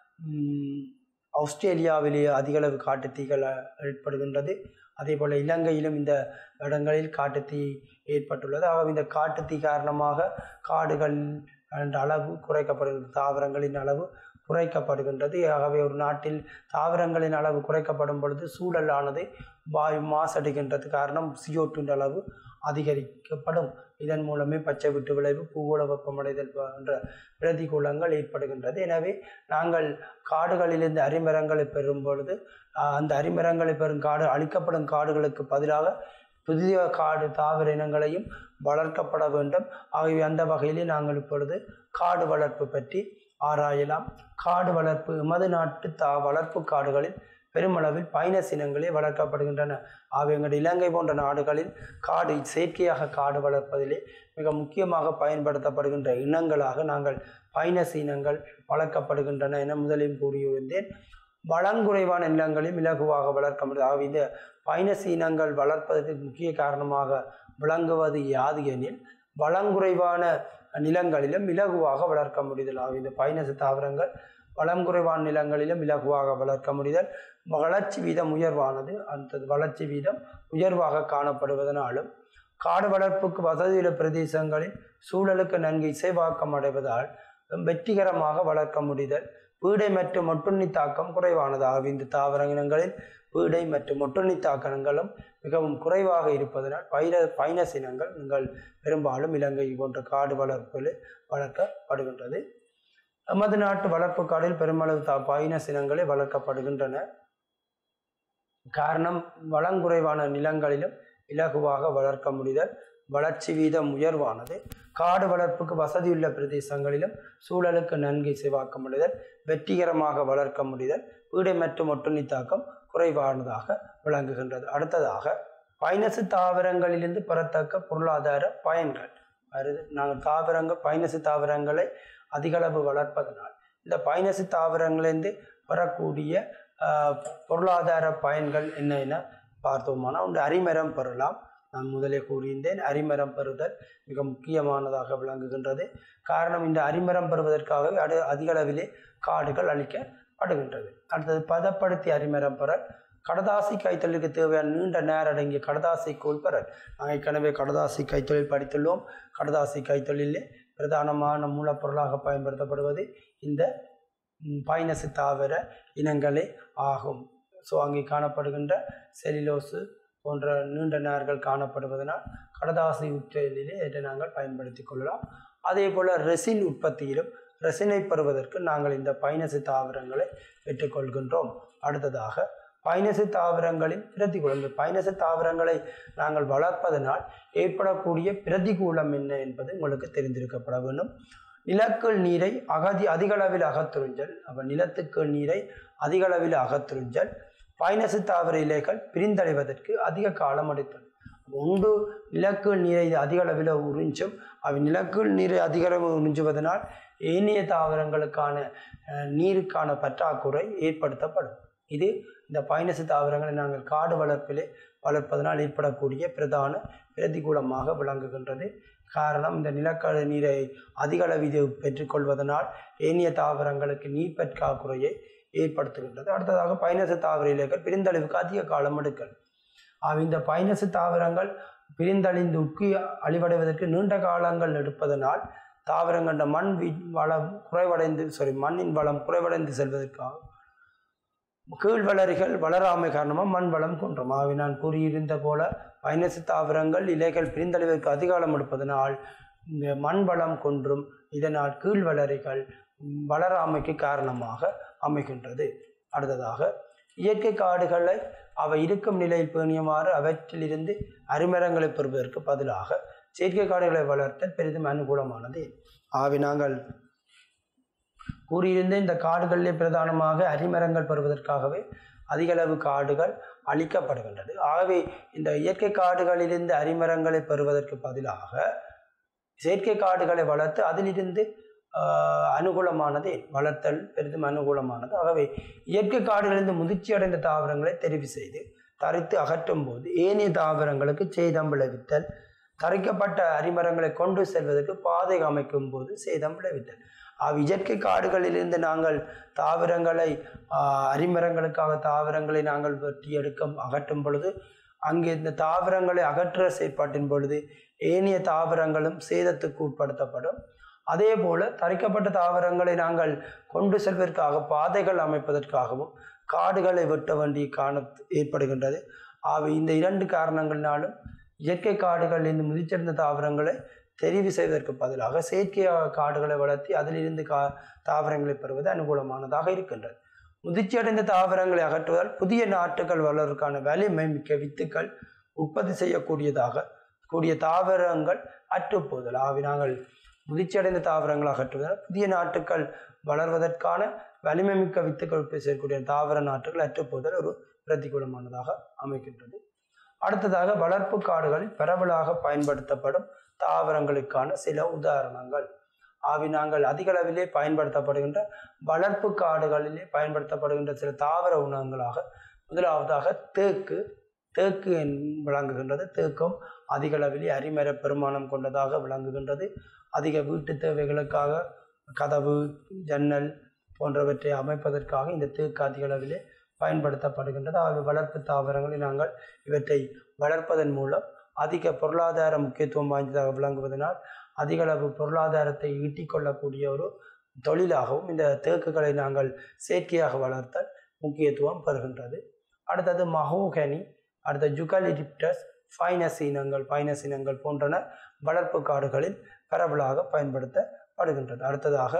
ம், ஆஸ்திரேலியாவிலேயே அதிகளவு காட்டுத்தீகள் அஹ், ஏற்படுகின்றது அதே போல் இலங்கையிலும் இந்த இடங்களில் காட்டுத்தீ ஏற்பட்டுள்ளது ஆகவே இந்த காட்டுத்தீ காரணமாக காடுகள் என்ற அளவு குறைக்கப்படுகிறது தாவரங்களின் அளவு குறைக்கப்படுகின்றது ஆகவே ஒரு நாட்டில் தாவரங்களின் அளவு குறைக்கப்படும் பொழுது சூழலானது வாயு மாசடைகின்றது காரணம் CO2 அளவு அதிகரிக்கப்படும் இதன் மூலமே பச்சை விட்டு விளைவு பூகோள வெப்பமடைதல் போன்ற பிரதிகூலங்கள் ஏற்படுகின்றது எனவே நாங்கள் காடுகளிலிருந்து அரிமரங்களை பெறும் பொழுது ஆஹ், அந்த அரிமரங்களை பெறும் காடு அழிக்கப்படும் காடுகளுக்கு பதிலாக புதிய காடு தாவர இனங்களையும் வளர்க்கப்பட வேண்டும் ஆகவே அந்த வகையிலே நாங்கள் இப்பொழுது காடு வளர்ப்பு பற்றி ஆராயலாம் காடு வளர்ப்பு எமது நாட்டு தா வளர்ப்பு காடுகளில் பெருமளவில் பைனஸ் இனங்களே வளர்க்கப்படுகின்றன ஆகவே எங்கள் இலங்கை போன்ற நாடுகளில் காடு செயற்கையாக காடு வளர்ப்பதிலே மிக முக்கியமாக பயன்படுத்தப்படுகின்ற இனங்களாக நாங்கள் பைனஸ் இனங்கள் வளர்க்கப்படுகின்றன என முதலில் கூறியிருந்தேன் வளங்குறைவான நிலங்களில் இலகுவாக வளர்க்க முடியும் ஆகவே இந்த பைனஸ் இனங்கள் வளர்ப்பதற்கு முக்கிய காரணமாக விளங்குவது யாது எனில் வளங்குறைவான நிலங்களிலும் இலகுவாக வளர்க்க முடிதல் ஆகவே இந்த பைனஸ் தாவரங்கள் வளம் குறைவான நிலங்களிலும் இலகுவாக வளர்க்க முடிதல் வளர்ச்சி வீதம் உயர்வானது அந்த வளர்ச்சி வீதம் உயர்வாக காணப்படுவதனாலும் காடு வளர்ப்புக்கு வசதியுள்ள பிரதேசங்களில் சூழலுக்கு நன்கு இசைவாக்கம் அடைவதால் வெற்றிகரமாக வளர்க்க முடிதல் பீடை மற்றும் ஒட்டுண்ணி தாக்கம் குறைவானதாகும் இந்த தாவர இனங்களில் பீடை மற்றும் ஒட்டுண்ணி தாக்கங்களும் மிகவும் குறைவாக இருப்பதனால் பைர பைனஸ் இனங்கள் நீங்கள் பெரும்பாலும் இலங்கை போன்ற காடு வளர்ப்பில் வளர்க்கப்படுகின்றது நமது நாட்டு வளர்ப்பு காடில் பெருமளவு தா பைனஸ் இனங்களே வளர்க்கப்படுகின்றன காரணம் வளங்குறைவான நிலங்களிலும் இலகுவாக வளர்க்க முடிதல் வளர்ச்சி வீதம் உயர்வானது காடு வளர்ப்புக்கு வசதியுள்ள பிரதேசங்களிலும் சூழலுக்கு நன்கு இசைவாக்க முடிதல் வெற்றிகரமாக வளர்க்க முடிதல் வீடை மற்றும் ஒட்டுண்ணி தாக்கம் குறைவானதாக விளங்குகின்றது அடுத்ததாக பைனசு தாவரங்களிலிருந்து பெறத்தக்க பொருளாதார பயன்கள் வருது நாங்கள் தாவரங்கள் பைனசு தாவரங்களை அதிகளவு வளர்ப்பதனால் இந்த பைனசு தாவரங்களிலிருந்து பெறக்கூடிய ஆஹ், பொருளாதார பயன்கள் என்ன என பார்த்தோமானால் ஒன்று அரிமரம் பெறலாம் நான் முதலே கூறியிருந்தேன் அரிமரம் பெறுதல் மிக முக்கியமானதாக விளங்குகின்றது காரணம் இந்த அரிமரம் பெறுவதற்காகவே அடு அதிகளவிலே காடுகள் அழிக்கப்படுகின்றது அடுத்தது பதப்படுத்தி அரிமரம் பெறல் கடதாசி கைத்தொழிலுக்கு தேவையான நீண்ட நேர அடங்கிய கடதாசி கோல் பெறல் நாங்கள் ஏற்கனவே கடதாசி கைத்தொழில் படித்துள்ளோம் கடதாசி கைத்தொழிலே பிரதானமான மூலப்பொருளாக பயன்படுத்தப்படுவது இந்த ம், பைனசு தாவர இனங்களே ஆகும் ஸோ அங்கே காணப்படுகின்ற செலிலோசு போன்ற நீண்ட நார்கள் காணப்படுவதனால் கடதாசி உற்றலிலே இதை நாங்கள் பயன்படுத்தி கொள்ளலாம் அதே போல் ரெசின் உற்பத்தியிலும் ரெசினை பெறுவதற்கு நாங்கள் இந்த பைனசு தாவரங்களை பெற்றுக்கொள்கின்றோம் அடுத்ததாக பைனசு தாவரங்களின் பிரதிகூலம் இந்த பைனசு தாவரங்களை நாங்கள் வளர்ப்பதனால் ஏற்படக்கூடிய பிரதிகூலம் என்ன என்பது உங்களுக்கு தெரிந்திருக்கப்பட வேண்டும் நிலக்கீழ் நீரை அகதி அதிகளவில் அகத்துறிஞ்சல் அப்போ நிலத்துக்கு நீரை அதிகளவில் அகத்துறிஞ்சல் பைனசு தாவர இலைகள் பிரிந்தடைவதற்கு அதிக காலம் எடுத்தது ஒன்று நிலக்கீழ் நீரை இது அதிக அளவில் உறிஞ்சும் அவை நிலக்கீழ் நீரை அதிக அளவு உறிஞ்சுவதனால் ஏனைய தாவரங்களுக்கான அஹ், நீருக்கான பற்றாக்குறை ஏற்படுத்தப்படும் இது இந்த பைனசு தாவரங்களை நாங்கள் காடு வளர்ப்பிலே வளர்ப்பதனால் ஏற்படக்கூடிய பிரதான பிரதிகூலமாக விளங்குகின்றது காரணம் இந்த நிலக்கடை நீரை அதிக அளவில் பெற்றுக்கொள்வதனால் ஏனைய தாவரங்களுக்கு நீர் பற்றாக்குறையை ஏற்படுத்துகின்றது அடுத்ததாக பைனசு தாவர இலைகள் பிரிந்தளவுக்கு அதிக காலம் எடுக்கல் ஆக இந்த பைனசு தாவரங்கள் பிரிந்தழிந்து உட்கி அழிவடைவதற்கு நீண்ட காலங்கள் எடுப்பதனால் தாவரங்கண்ட மண் வி வளம் குறைவடைந்து சாரி மண்ணின் வளம் குறைவடைந்து செல்வதற்காக கீழ்வளரிகள் வளராமை காரணமாக மண் வளம் குன்றும் ஆகவே நான் கூறியிருந்த போல வைனசு தாவரங்கள் இலைகள் பிரிந்தளவிற்கு அதிகாலம் எடுப்பதனால் இந்த மண் வளம் குன்றும் இதனால் கீழ்வளரிகள் வளராமைக்கு காரணமாக அமைகின்றது அடுத்ததாக இயற்கை காடுகளை அவை இருக்கும் நிலையில் பேணியமாறு அவற்றிலிருந்து அரிமரங்களை பெறுவதற்கு பதிலாக செயற்கை காடுகளை வளர்த்தல் பெரிதும் அனுகூலமானது ஆகவே நாங்கள் கூறியிருந்த இந்த காடுகளிலே பிரதானமாக அரிமரங்கள் பெறுவதற்காகவே அதிகளவு காடுகள் அழிக்கப்படுகின்றது ஆகவே இந்த இயற்கை காடுகளிலிருந்து அரிமரங்களை பெறுவதற்கு பதிலாக செயற்கை காடுகளை வளர்த்து அதிலிருந்து ஆஹ், அனுகூலமானது வளர்த்தல் பெரிதும் அனுகூலமானது ஆகவே இயற்கை காடுகளிலிருந்து முதிர்ச்சி அடைந்த தாவரங்களை தெரிவு செய்து தரித்து அகற்றும் போது ஏனைய தாவரங்களுக்கு சேதம் விளைவித்தல் தரிக்கப்பட்ட அரிமரங்களை கொண்டு செல்வதற்கு பாதை அமைக்கும் போது சேதம் விளைவித்தல் அவ் இயற்கை காடுகளிலிருந்து நாங்கள் தாவரங்களை ஆஹ், அரிமரங்களுக்காக தாவரங்களை நாங்கள் வெட்டி எடுக்க அகற்றும் பொழுது அங்கே இந்த தாவரங்களை அகற்ற செயற்பாட்டின் பொழுது ஏனைய தாவரங்களும் சேதத்துக்கு உட்படுத்தப்படும் அதே போல தரிக்கப்பட்ட தாவரங்களை நாங்கள் கொண்டு செல்வதற்காக பாதைகள் அமைப்பதற்காகவும் காடுகளை வெட்ட வேண்டிய காண ஏற்படுகின்றது ஆகவே இந்த இரண்டு காரணங்களினாலும் இயற்கை காடுகளில் இந்த முதிர்ச்சியடைந்த தாவரங்களை தெரிவு செய்வதற்கு பதிலாக செயற்கை காடுகளை வளர்த்தி அதிலிருந்து கா தாவரங்களை பெறுவது அனுகூலமானதாக இருக்கின்றது முதிர்ச்சியடைந்த தாவரங்களை அகற்றுவதால் புதிய நாட்டுகள் வளர்வதற்கான வலிமை மிக்க வித்துக்கள் உற்பத்தி செய்யக்கூடியதாக கூடிய தாவரங்கள் அற்றுப்போதல் ஆகவே நாங்கள் முதிர்ச்சியடைந்த தாவரங்களை அகற்றுவதால் புதிய நாட்டுகள் வளர்வதற்கான வலிமை மிக்க வித்துக்கள் உற்பத்தி செய்யக்கூடிய தாவர நாட்டுகள் அற்றுப்போதல் ஒரு பிரதிகூலமானதாக அமைக்கின்றது அடுத்ததாக வளர்ப்பு காடுகளில் பரவலாக பயன்படுத்தப்படும் தாவரங்களுக்கான சில உதாரணங்கள் ஆவி நாங்கள் அதிக அளவிலே பயன்படுத்தப்படுகின்ற வளர்ப்பு காடுகளிலே பயன்படுத்தப்படுகின்ற சில தாவர உணவுகளாக முதலாவதாக தேக்கு தேக்கு என் விளங்குகின்றது தேக்கும் அதிக அளவிலே அரிமர பெருமானம் கொண்டதாக விளங்குகின்றது அதிக வீட்டு தேவைகளுக்காக கதவு ஜன்னல் போன்றவற்றை அமைப்பதற்காக இந்த தேக்கு அதிக அளவிலே பயன்படுத்தப்படுகின்றது ஆகவே வளர்ப்பு தாவரங்களை நாங்கள் இவற்றை வளர்ப்பதன் மூலம் அதிக பொருளாதார முக்கியத்துவம் வாய்ந்ததாக விளங்குவதனால் அதிக அளவு பொருளாதாரத்தை ஈட்டிக் கொள்ளக்கூடிய ஒரு தொழிலாகவும் இந்த தேக்குகளை நாங்கள் செயற்கையாக வளர்த்தல் முக்கியத்துவம் பெறுகின்றது அடுத்தது மஹோகனி அடுத்த ஜுகலிடிப்டஸ் ஃபைனஸ் இனங்கள் ஃபைனஸ் இனங்கள் போன்றன வளர்ப்பு காடுகளில் பரவலாக பயன்படுத்தப்படுகின்றது அடுத்ததாக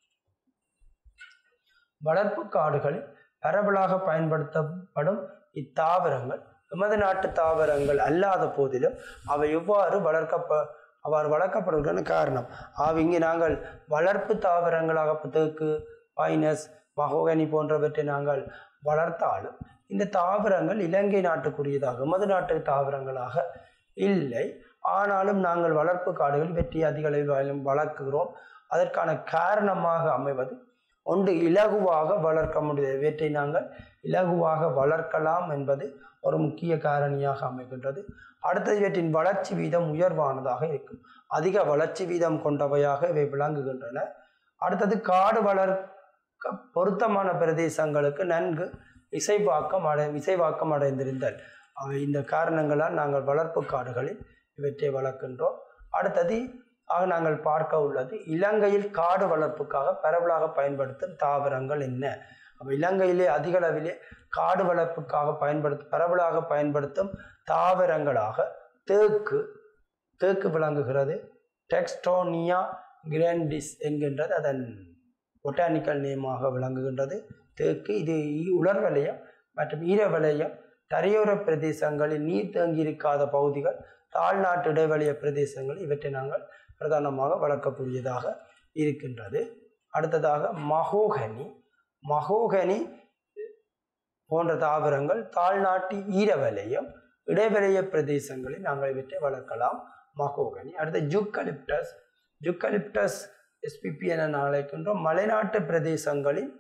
வளர்ப்பு காடுகளில் பரவலாக பயன்படுத்தப்படும் இத்தாவரங்கள் எமது நாட்டு தாவரங்கள் அல்லாத போதிலும் அவை எவ்வாறு வளர்க்கப்ப அவ்வாறு வளர்க்கப்படுவதற்கான காரணம் ஆக இங்கே நாங்கள் வளர்ப்பு தாவரங்களாக தேக்கு பைனஸ் மகோகனி போன்றவற்றை நாங்கள் வளர்த்தாலும் இந்த தாவரங்கள் இலங்கை நாட்டுக்குரியதாக எமது நாட்டு தாவரங்களாக இல்லை ஆனாலும் நாங்கள் வளர்ப்பு காடுகள் வெற்றி அதிக அளவில் வள- வளர்க்கிறோம் அதற்கான காரணமாக அமைவது ஒன்று இலகுவாக வளர்க்க முடியாது இவற்றை நாங்கள் இலகுவாக வளர்க்கலாம் என்பது ஒரு முக்கிய காரணியாக அமைகின்றது அடுத்தது இவற்றின் வளர்ச்சி வீதம் உயர்வானதாக இருக்கும் அதிக வளர்ச்சி வீதம் கொண்டவையாக இவை விளங்குகின்றன அடுத்தது காடு வளர்க்க பொருத்தமான பிரதேசங்களுக்கு நன்கு இசைவாக்கம் அடை இசைவாக்கம் அடைந்திருந்தல் அவை இந்த காரணங்களால் நாங்கள் வளர்ப்பு காடுகளில் இவற்றை வளர்க்கின்றோம் அடுத்தது ஆக நாங்கள் பார்க்க உள்ளது இலங்கையில் காடு வளர்ப்புக்காக பரவலாக பயன்படுத்தும் தாவரங்கள் என்ன அப்ப இலங்கையிலே அதிக அளவிலே காடு வளர்ப்புக்காக பயன்படுத்த பரவலாக பயன்படுத்தும் தாவரங்களாக தேக்கு தேக்கு விளங்குகிறது டெக்ஸ்டோனியா கிராண்டிஸ் என்கின்றது அதன் பொட்டானிக்கல் நேமாக விளங்குகின்றது தேக்கு இது ஈ- உலர் வலயம் மற்றும் ஈர வலயம் தரையோர பிரதேசங்களில் நீர் தேங்கியிருக்காத பகுதிகள் தாழ்நாட்டு இடைவெளிய பிரதேசங்கள் இவற்றை நாங்கள் பிரதானமாக வளர்க்கக்கூடியதாக இருக்கின்றது அடுத்ததாக மகோகனி மகோகனி போன்ற தாவரங்கள் தாழ்நாட்டு ஈரவலயம் இடைவெளிய பிரதேசங்களில் நாங்கள் இவற்றை வளர்க்கலாம் மகோகனி அடுத்து ஜுக்கலிப்டஸ் ஜுக்கலிப்டஸ் எஸ்பிபி என நான் அழைக்கின்றோம் மலைநாட்டு பிரதேசங்களில்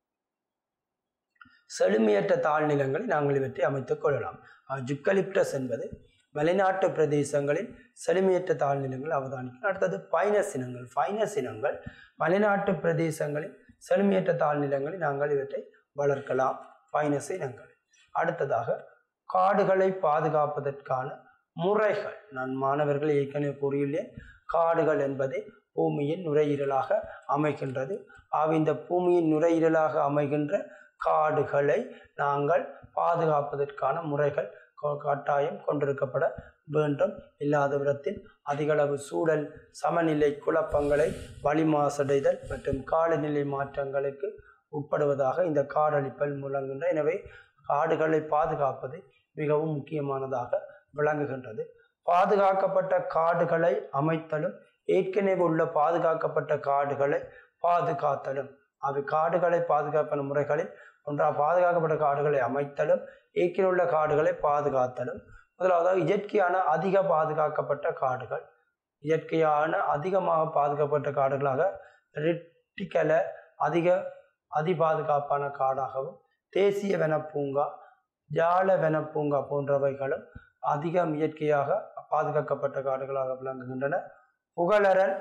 செழுமையற்ற தாழ்நிலங்களில் நாங்கள் இவற்றை அமைத்துக் கொள்ளலாம் ஆஹ் ஜுக்கலிப்டஸ் என்பது மலைநாட்டு பிரதேசங்களில் செழுமையற்ற தாழ்நிலங்கள் அவதானிக்கும் அடுத்தது பைனஸ் இனங்கள் பைனஸ் இனங்கள் மலைநாட்டு பிரதேசங்களில் செழுமையற்ற தாழ்நிலங்களில் நாங்கள் இவற்றை வளர்க்கலாம் பைனஸ் இனங்கள் அடுத்ததாக காடுகளை பாதுகாப்பதற்கான முறைகள் நான் மாணவர்கள் ஏற்கனவே கூறியுள்ளேன் காடுகள் என்பது பூமியின் நுரையீரலாக அமைகின்றது ஆக இந்த பூமியின் நுரையீரலாக அமைகின்ற காடுகளை நாங்கள் பாதுகாப்பதற்கான முறைகள் கா- கட்டாயம் கொண்டிருக்கப்பட வேண்டும் இல்லாத விடத்தில் அதிகளவு சூழல் சமநிலை குழப்பங்களை வளி மாசடைதல் மற்றும் காலநிலை மாற்றங்களுக்கு உட்படுவதாக இந்த காடழிப்பல் முழங்குகின்ற எனவே காடுகளை பாதுகாப்பது மிகவும் முக்கியமானதாக விளங்குகின்றது பாதுகாக்கப்பட்ட காடுகளை அமைத்தலும் ஏற்கனவே உள்ள பாதுகாக்கப்பட்ட காடுகளை பாதுகாத்தலும் அவை காடுகளை பாதுகாப்பின முறைகளில் ஒன்றாக பாதுகாக்கப்பட்ட காடுகளை அமைத்தலும் ஏற்கனவே உள்ள காடுகளை பாதுகாத்தலும் முதலாவதாக இயற்கையான அதிக பாதுகாக்கப்பட்ட காடுகள் இயற்கையான அதிகமாக பாதுகாக்கப்பட்ட காடுகளாக ரெட்டிக்கல அதிக அதிபாதுகாப்பான காடாகவும் தேசிய வனப்பூங்கா ஜால வனப்பூங்கா போன்றவைகளும் அதிகம் இயற்கையாக பாதுகாக்கப்பட்ட காடுகளாக விளங்குகின்றன புகழரன்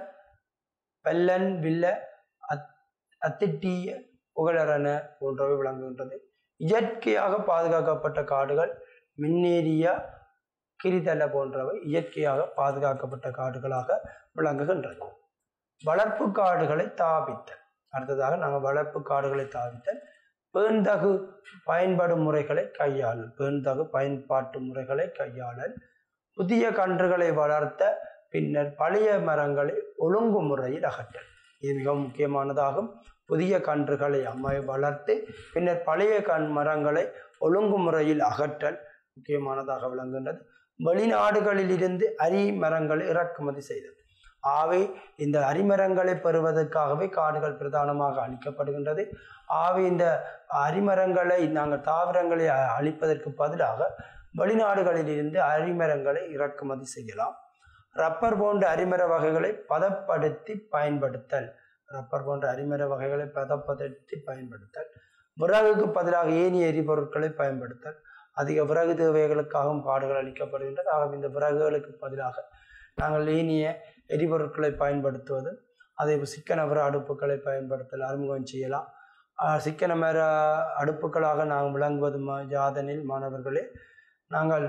வெள்ளன் வில்ல அத் அத்திட்டிய புகழரன போன்றவை விளங்குகின்றது இயற்கையாக பாதுகாக்கப்பட்ட காடுகள் மின்னேரியா கிரிதல போன்றவை இயற்கையாக பாதுகாக்கப்பட்ட காடுகளாக விளங்குகின்றன வளர்ப்பு காடுகளை தாவித்தல் அடுத்ததாக நாங்கள் வளர்ப்பு காடுகளை தாவித்தல் பேண்தகு பயன்படும் முறைகளை கையாளல் பேண்தகு பயன்பாட்டு முறைகளை கையாளல் புதிய கன்றுகளை வளர்த்த பின்னர் பழைய மரங்களை ஒழுங்குமுறையில் அகற்றல் இது மிகவும் முக்கியமானதாகும் புதிய கன்றுகளை அம்மை வளர்த்து பின்னர் பழைய கண் மரங்களை ஒழுங்குமுறையில் அகற்றல் முக்கியமானதாக விளங்குகின்றது வெளிநாடுகளிலிருந்து அரி மரங்களை இறக்குமதி செய்தல் ஆகவே இந்த அரிமரங்களை பெறுவதற்காகவே காடுகள் பிரதானமாக அழிக்கப்படுகின்றது ஆகவே இந்த அரிமரங்களை நாங்கள் தாவரங்களை அ- அழிப்பதற்கு பதிலாக வெளிநாடுகளிலிருந்து அரிமரங்களை இறக்குமதி செய்யலாம் ரப்பர் போன்ற அரிமர வகைகளை பதப்படுத்தி பயன்படுத்தல் ரப்பர் போன்ற அரிமர வகைகளை பதப்படுத்தி பயன்படுத்தல் விறகுக்கு பதிலாக ஏனைய எரிபொருட்களை பயன்படுத்தல் அதிக விறகு தேவைகளுக்காகவும் காடுகள் அளிக்கப்படுகின்றது ஆகவே இந்த விறகுகளுக்கு பதிலாக நாங்கள் ஏனைய எரிபொருட்களை பயன்படுத்துவது அதே போல் சிக்கன விற அடுப்புகளை பயன்படுத்தல் அறிமுகம் செய்யலாம் ஆஹ் சிக்கன மர அடுப்புகளாக நாங்கள் விளங்குவது மா- யாதெனில் மாணவர்களே நாங்கள்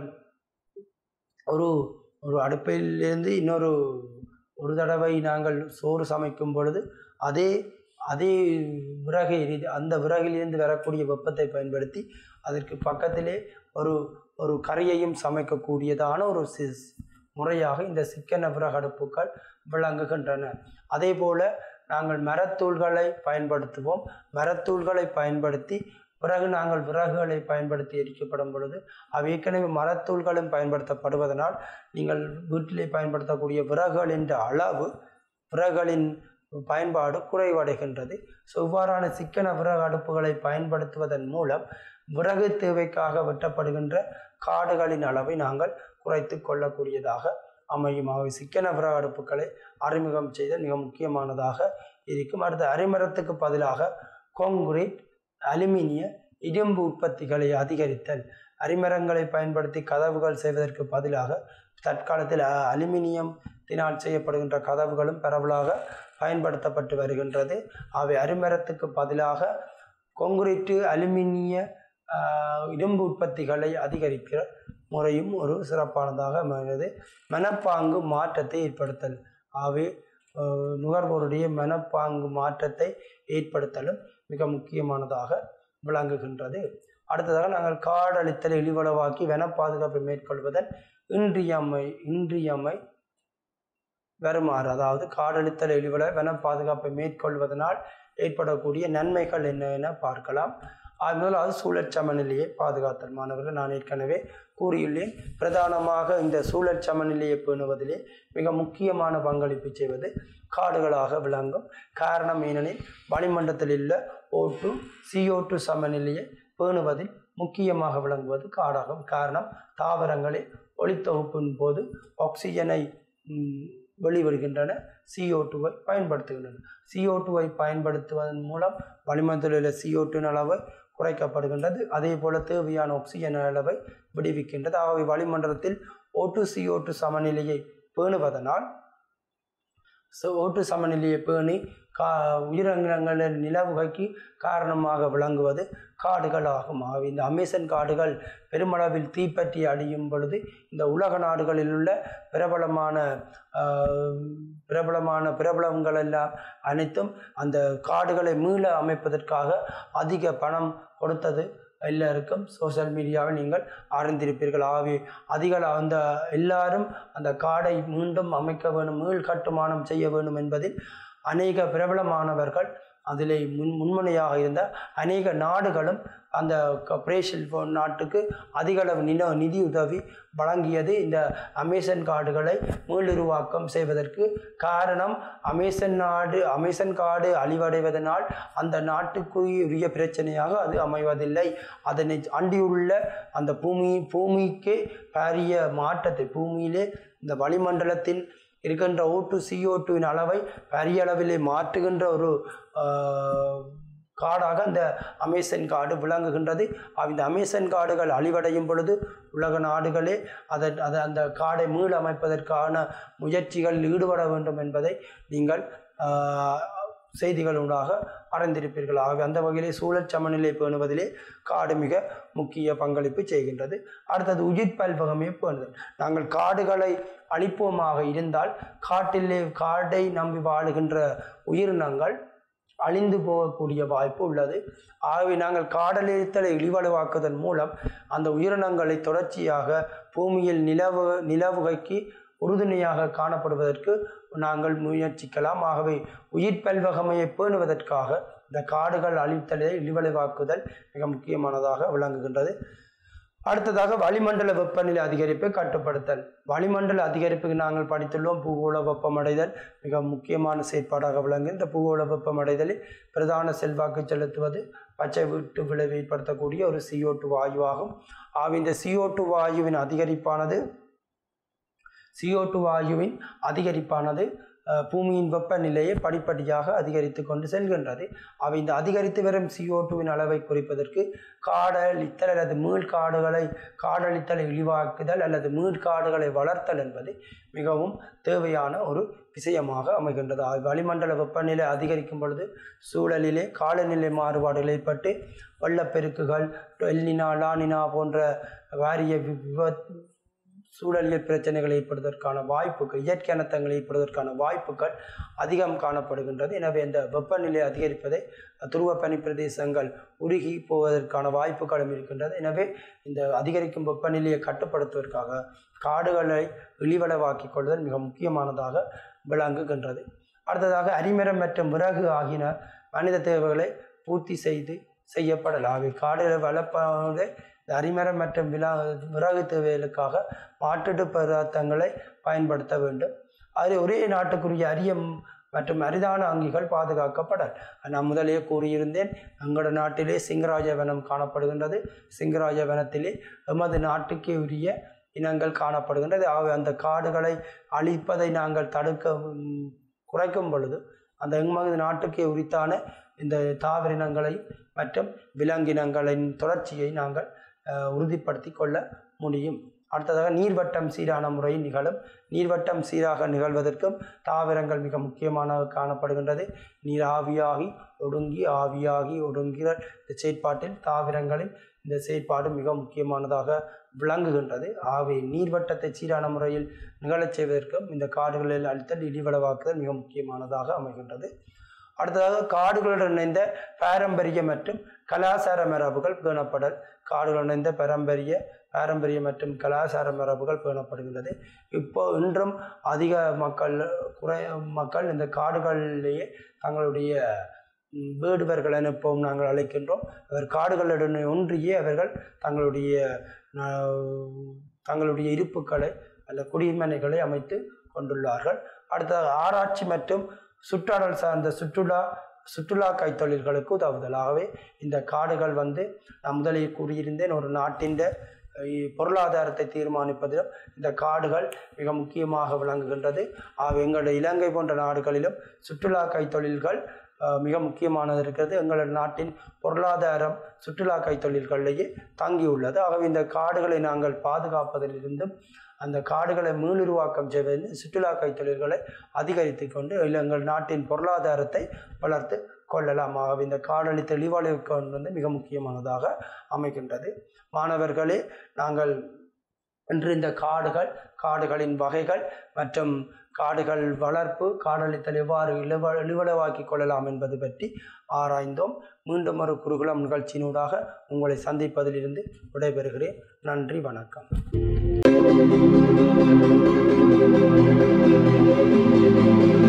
ஒரு ஒரு அடுப்பிலிருந்து இன்னொரு ஒரு தடவை நாங்கள் சோறு சமைக்கும் பொழுது அதே அதே விறகை எரி அந்த விறகிலிருந்து வரக்கூடிய வெப்பத்தை பயன்படுத்தி அதற்கு பக்கத்திலே ஒரு ஒரு கறியையும் சமைக்கக்கூடியதான ஒரு சி- முறையாக இந்த சிக்கன விறகு அடுப்புகள் விளங்குகின்றன அதே போல நாங்கள் மரத்தூள்களை பயன்படுத்துவோம் மரத்தூள்களை பயன்படுத்தி பிறகு நாங்கள் விறகுகளை பயன்படுத்தி எரிக்கப்படும் பொழுது அவை ஏற்கனவே மரத்தூள்களும் பயன்படுத்தப்படுவதனால் நீங்கள் வீட்டிலே பயன்படுத்தக்கூடிய விறகுகளின் அளவு விறகுகளின் பயன்பாடு குறைவடைகின்றது ஸோ இவ்வாறான சிக்கன விறகு அடுப்புகளை பயன்படுத்துவதன் மூலம் விறகு தேவைக்காக வெட்டப்படுகின்ற காடுகளின் அளவை நாங்கள் குறைத்து கொள்ளக்கூடியதாக அமையும் ஆகவே சிக்கன விறகு அடுப்புகளை அறிமுகம் செய்தல் மிக முக்கியமானதாக இருக்கும் அடுத்து அரிமரத்துக்கு பதிலாக கான்கிரீட் அலுமினிய இரும்பு உற்பத்திகளை அதிகரித்தல் அரிமரங்களை பயன்படுத்தி கதவுகள் செய்வதற்கு பதிலாக தற்காலத்தில் அ- அலுமினியத்தினால் செய்யப்படுகின்ற கதவுகளும் பரவலாக பயன்படுத்தப்பட்டு வருகின்றது அவை அரிமரத்துக்கு பதிலாக கொங்குரீட்டு அலுமினிய ஆஹ், இரும்பு உற்பத்திகளை அதிகரிக்கிற முறையும் ஒரு சிறப்பானதாக அமைகிறது மனப்பாங்கு மாற்றத்தை ஏற்படுத்தல் ஆகவே ஆஹ், நுகர்வோருடைய மனப்பாங்கு மாற்றத்தை ஏற்படுத்தலும் மிக முக்கியமானதாக விளங்குகின்றது அடுத்ததாக நாங்கள் காடழித்தல் இழிவளவாக்கி வன பாதுகாப்பை மேற்கொள்வதன் இன்றியமை இன்றியமை வருமாறு அதாவது காடழித்தல் இழிவள வன பாதுகாப்பை மேற்கொள்வதனால் ஏற்படக்கூடிய நன்மைகள் என்ன என பார்க்கலாம் அது முதலாவது சூழல் சமநிலையை பாதுகாத்தல் மாணவர்கள் நான் ஏற்கனவே கூறியுள்ளேன் பிரதானமாக இந்த சூழல் சமநிலையை பேணுவதிலே மிக முக்கியமான பங்களிப்பு செய்வது காடுகளாக விளங்கும் காரணம் ஏனெனில் வளிமண்டலத்தில் உள்ள ஓட்டு CO2 சமநிலையை பேணுவதில் முக்கியமாக விளங்குவது காடாகும் காரணம் தாவரங்களே ஒளித்தொகுப்பின் போது ஆக்சிஜனை ம், வெளிவிடுகின்றன CO2 டூவை பயன்படுத்துகின்றன CO2 டூவை பயன்படுத்துவதன் மூலம் வளிமண்டலில் உள்ள CO2 அளவு குறைக்கப்படுகின்றது அதே போல தேவையான ஆக்சிஜன் அளவை விடுவிக்கின்றது ஆகவே வளிமண்டலத்தில் O2 CO2 சமநிலையை பேணுவதனால் ச- ஓட்டு சமநிலையை பேணி கா உயிரினங்களின் நிலவுகைக்கு காரணமாக விளங்குவது காடுகள் ஆகும் ஆகவே இந்த அமேசன் காடுகள் பெருமளவில் தீப்பற்றி அழியும் பொழுது இந்த உலக நாடுகளில் உள்ள பிரபலமான ஆஹ், பிரபலமான பிரபலங்கள் எல்லாம் அனைத்தும் அந்த காடுகளை மீள அமைப்பதற்காக அதிக பணம் கொடுத்தது எல்லாருக்கும் சோஷியல் மீடியாவில் நீங்கள் அறிந்திருப்பீர்கள் ஆகவே அதிக அந்த எல்லாரும் அந்த காடை மீண்டும் அமைக்க வேண்டும் மீள் கட்டுமானம் செய்ய வேண்டும் என்பதில் அநேக பிரபலமானவர்கள் அதிலே முன் முன்முனையாக இருந்த அநேக நாடுகளும் அந்த க- பிரேசில் போ- நாட்டுக்கு அதிகளவு நில நிதியுதவி வழங்கியது இந்த அமேசன் காடுகளை மீளுருவாக்கம் செய்வதற்கு காரணம் அமேசன் நாடு அமேசன் காடு அழிவடைவதனால் அந்த நாட்டுக்குரிய பிரச்சனையாக அது அமைவதில்லை அதனை அண்டியுள்ள அந்த பூமி பூமிக்கு பாரிய மாற்றத்தை பூமியிலே இந்த வளிமண்டலத்தின் இருக்கின்ற ஓட்டு CO2 டூவின் அளவை பெரிய அளவிலே மாற்றுகின்ற ஒரு ஆஹ், காடாக அந்த அமேசன் காடு விளங்குகின்றது ஆக இந்த அமேசன் காடுகள் அழிவடையும் பொழுது உலக நாடுகளே அதை அதை அந்த காடை மீளமைப்பதற்கான முயற்சிகளில் ஈடுபட வேண்டும் என்பதை நீங்கள் ஆஹ், செய்திகளூடாக அறிந்திருப்பீர்கள் ஆகவே அந்த வகையிலே சூழல் சமநிலை பேணுவதிலே காடு மிக முக்கிய பங்களிப்பு செய்கின்றது அடுத்தது உயிர் பல்வகமே பேணுதல் நாங்கள் காடுகளை அழிப்போமாக இருந்தால் காட்டிலே காடை நம்பி வாழுகின்ற உயிரினங்கள் அழிந்து போகக்கூடிய வாய்ப்பு உள்ளது ஆகவே நாங்கள் காடழித்தலை இழிவலுவாக்குதல் மூலம் அந்த உயிரினங்களை தொடர்ச்சியாக பூமியில் நிலவு நிலவுகைக்கு உறுதுணையாக காணப்படுவதற்கு நாங்கள் முயற்சிக்கலாம் ஆகவே உயிர் பல்வகமையை பேணுவதற்காக இந்த காடுகள் அழித்தலை இழிவலுவாக்குதல் மிக முக்கியமானதாக விளங்குகின்றது அடுத்ததாக வளிமண்டல வெப்பநிலை அதிகரிப்பை கட்டுப்படுத்தல் வளிமண்டல அதிகரிப்புக்கு நாங்கள் படித்துள்ளோம் பூகோள வெப்பமடைதல் மிக முக்கியமான செயற்பாடாக விளங்கு இந்த பூகோள வெப்பமடைதலில் பிரதான செல்வாக்கு செலுத்துவது பச்சை வீட்டு விளைவை ஏற்படுத்தக்கூடிய ஒரு CO2 வாயுவாகும் ஆக இந்த CO2 வாயுவின் அதிகரிப்பானது CO2 வாயுவின் அதிகரிப்பானது அஹ், பூமியின் வெப்பநிலையை படிப்படியாக அதிகரித்து கொண்டு செல்கின்றது அவை இந்த அதிகரித்து வரும் CO2வின் அளவை குறைப்பதற்கு காடழித்தல் அல்லது மீள்காடுகளை காடழித்தலை இழிவாக்குதல் அல்லது மீள்காடுகளை வளர்த்தல் என்பது மிகவும் தேவையான ஒரு விஷயமாக அமைகின்றது ஆக வளிமண்டல வெப்பநிலை அதிகரிக்கும் பொழுது சூழலிலே காலநிலை மாறுபாடுகள் ஏற்பட்டு வெள்ளப்பெருக்குகள் எல்னினா லானினா போன்ற வாரிய வி- விபத் சூழலியல் பிரச்சனைகள் ஏற்படுவதற்கான வாய்ப்புகள் இயற்கை அனர்த்தங்கள் ஏற்படுவதற்கான வாய்ப்புகள் அதிகம் காணப்படுகின்றது எனவே இந்த வெப்பநிலை அதிகரிப்பதை துருவ பனி பிரதேசங்கள் உருகி போவதற்கான வாய்ப்புகளும் இருக்கின்றது எனவே இந்த அதிகரிக்கும் வெப்பநிலையை கட்டுப்படுத்துவதற்காக காடுகளை இழிவளவாக்கிக் கொள்வதல் மிக முக்கியமானதாக விளங்குகின்றது அடுத்ததாக அரிமரம் மற்றும் விறகு ஆகின மனித தேவைகளை பூர்த்தி செய்து செய்யப்படலாம் அவை காடுகளை வளர்ப்பதை இந்த அரிமரம் மற்றும் விழா விறகு தேவைகளுக்காக மாற்றீட்டு பதார்த்தங்களை பயன்படுத்த வேண்டும் அது ஒரே நாட்டுக்குரிய அரிய ம்- மற்றும் அரிதான அங்கிகள் பாதுகாக்கப்படல் நான் முதலே கூறியிருந்தேன் எங்களோட நாட்டிலே சிங்கராஜ வனம் காணப்படுகின்றது சிங்கராஜ வனத்திலே எமது நாட்டுக்கே உரிய இனங்கள் காணப்படுகின்றது ஆகவே அந்த காடுகளை அழிப்பதை நாங்கள் தடுக்க ம், குறைக்கும் பொழுது அந்த எமது நாட்டுக்கே உரித்தான இந்த தாவரினங்களை மற்றும் விலங்கினங்களின் தொடர்ச்சியை நாங்கள் அஹ், உறுதிப்படுத்தி கொள்ள முடியும் அடுத்ததாக நீர்வட்டம் சீரான முறையில் நிகழும் நீர்வட்டம் சீராக நிகழ்வதற்கும் தாவரங்கள் மிக முக்கியமாக காணப்படுகின்றது நீர் ஆவியாகி ஒடுங்கி ஆவியாகி ஒடுங்குகிற இந்த செயற்பாட்டில் தாவரங்களின் இந்த செயற்பாடு மிக முக்கியமானதாக விளங்குகின்றது ஆகவே நீர்வட்டத்தை சீரான முறையில் நிகழச் செய்வதற்கும் இந்த காடுகளில் அழித்தல் இடிவளவாக்குதல் மிக முக்கியமானதாக அமைகின்றது அடுத்ததாக காடுகளுடன் இணைந்த பாரம்பரிய மற்றும் கலாச்சார மரபுகள் பேணப்படல் காடுகளுடன் இணைந்த பாரம்பரிய பாரம்பரிய மற்றும் கலாச்சார மரபுகள் பேணப்படுகின்றது இப்போ இன்றும் அதிக மக்கள் குறை மக்கள் இந்த காடுகளிலேயே தங்களுடைய ம், வேடுவர்கள் எனப்போம் நாங்கள் அழைக்கின்றோம் அவர் காடுகளுடன் ஒன்றியே அவர்கள் தங்களுடைய ஆஹ், தங்களுடைய இருப்புக்களை அல்ல குடிமனைகளை அமைத்து கொண்டுள்ளார்கள் அடுத்ததாக ஆராய்ச்சி மற்றும் சுற்றாடல் சார்ந்த சுற்றுலா சுற்றுலா கைத்தொழில்களுக்கு உதவுதலாகவே இந்த காடுகள் வந்து நான் முதலில் கூறியிருந்தேன் ஒரு நாட்டின் அஹ், பொருளாதாரத்தை தீர்மானிப்பதிலும் இந்த காடுகள் மிக முக்கியமாக விளங்குகின்றது ஆக எங்களுடைய இலங்கை போன்ற நாடுகளிலும் சுற்றுலா கைத்தொழில்கள் அஹ், மிக முக்கியமானது இருக்கிறது எங்களது நாட்டின் பொருளாதாரம் சுற்றுலா கைத்தொழில்களிலேயே தங்கியுள்ளது ஆகவே இந்த காடுகளை நாங்கள் பாதுகாப்பதிலிருந்தும் அந்த காடுகளை மீளுருவாக்கம் செய்வது சுற்றுலா கைத்தொழில்களை அதிகரித்து கொண்டு இல்லை எங்கள் நாட்டின் பொருளாதாரத்தை வளர்த்து கொள்ளலாம் ஆகவே இந்த காடழி தெளிவடைவு வந்து மிக முக்கியமானதாக அமைகின்றது மாணவர்களே நாங்கள் இன்று இந்த காடுகள் காடுகளின் வகைகள் மற்றும் காடுகள் வளர்ப்பு காடழித்தல் எவ்வாறு இழுவ இழுவளவாக்கி கொள்ளலாம் என்பது பற்றி ஆராய்ந்தோம் மீண்டும் ஒரு குருகுலம் நிகழ்ச்சியினூடாக உங்களை சந்திப்பதிலிருந்து விடைபெறுகிறேன் நன்றி வணக்கம்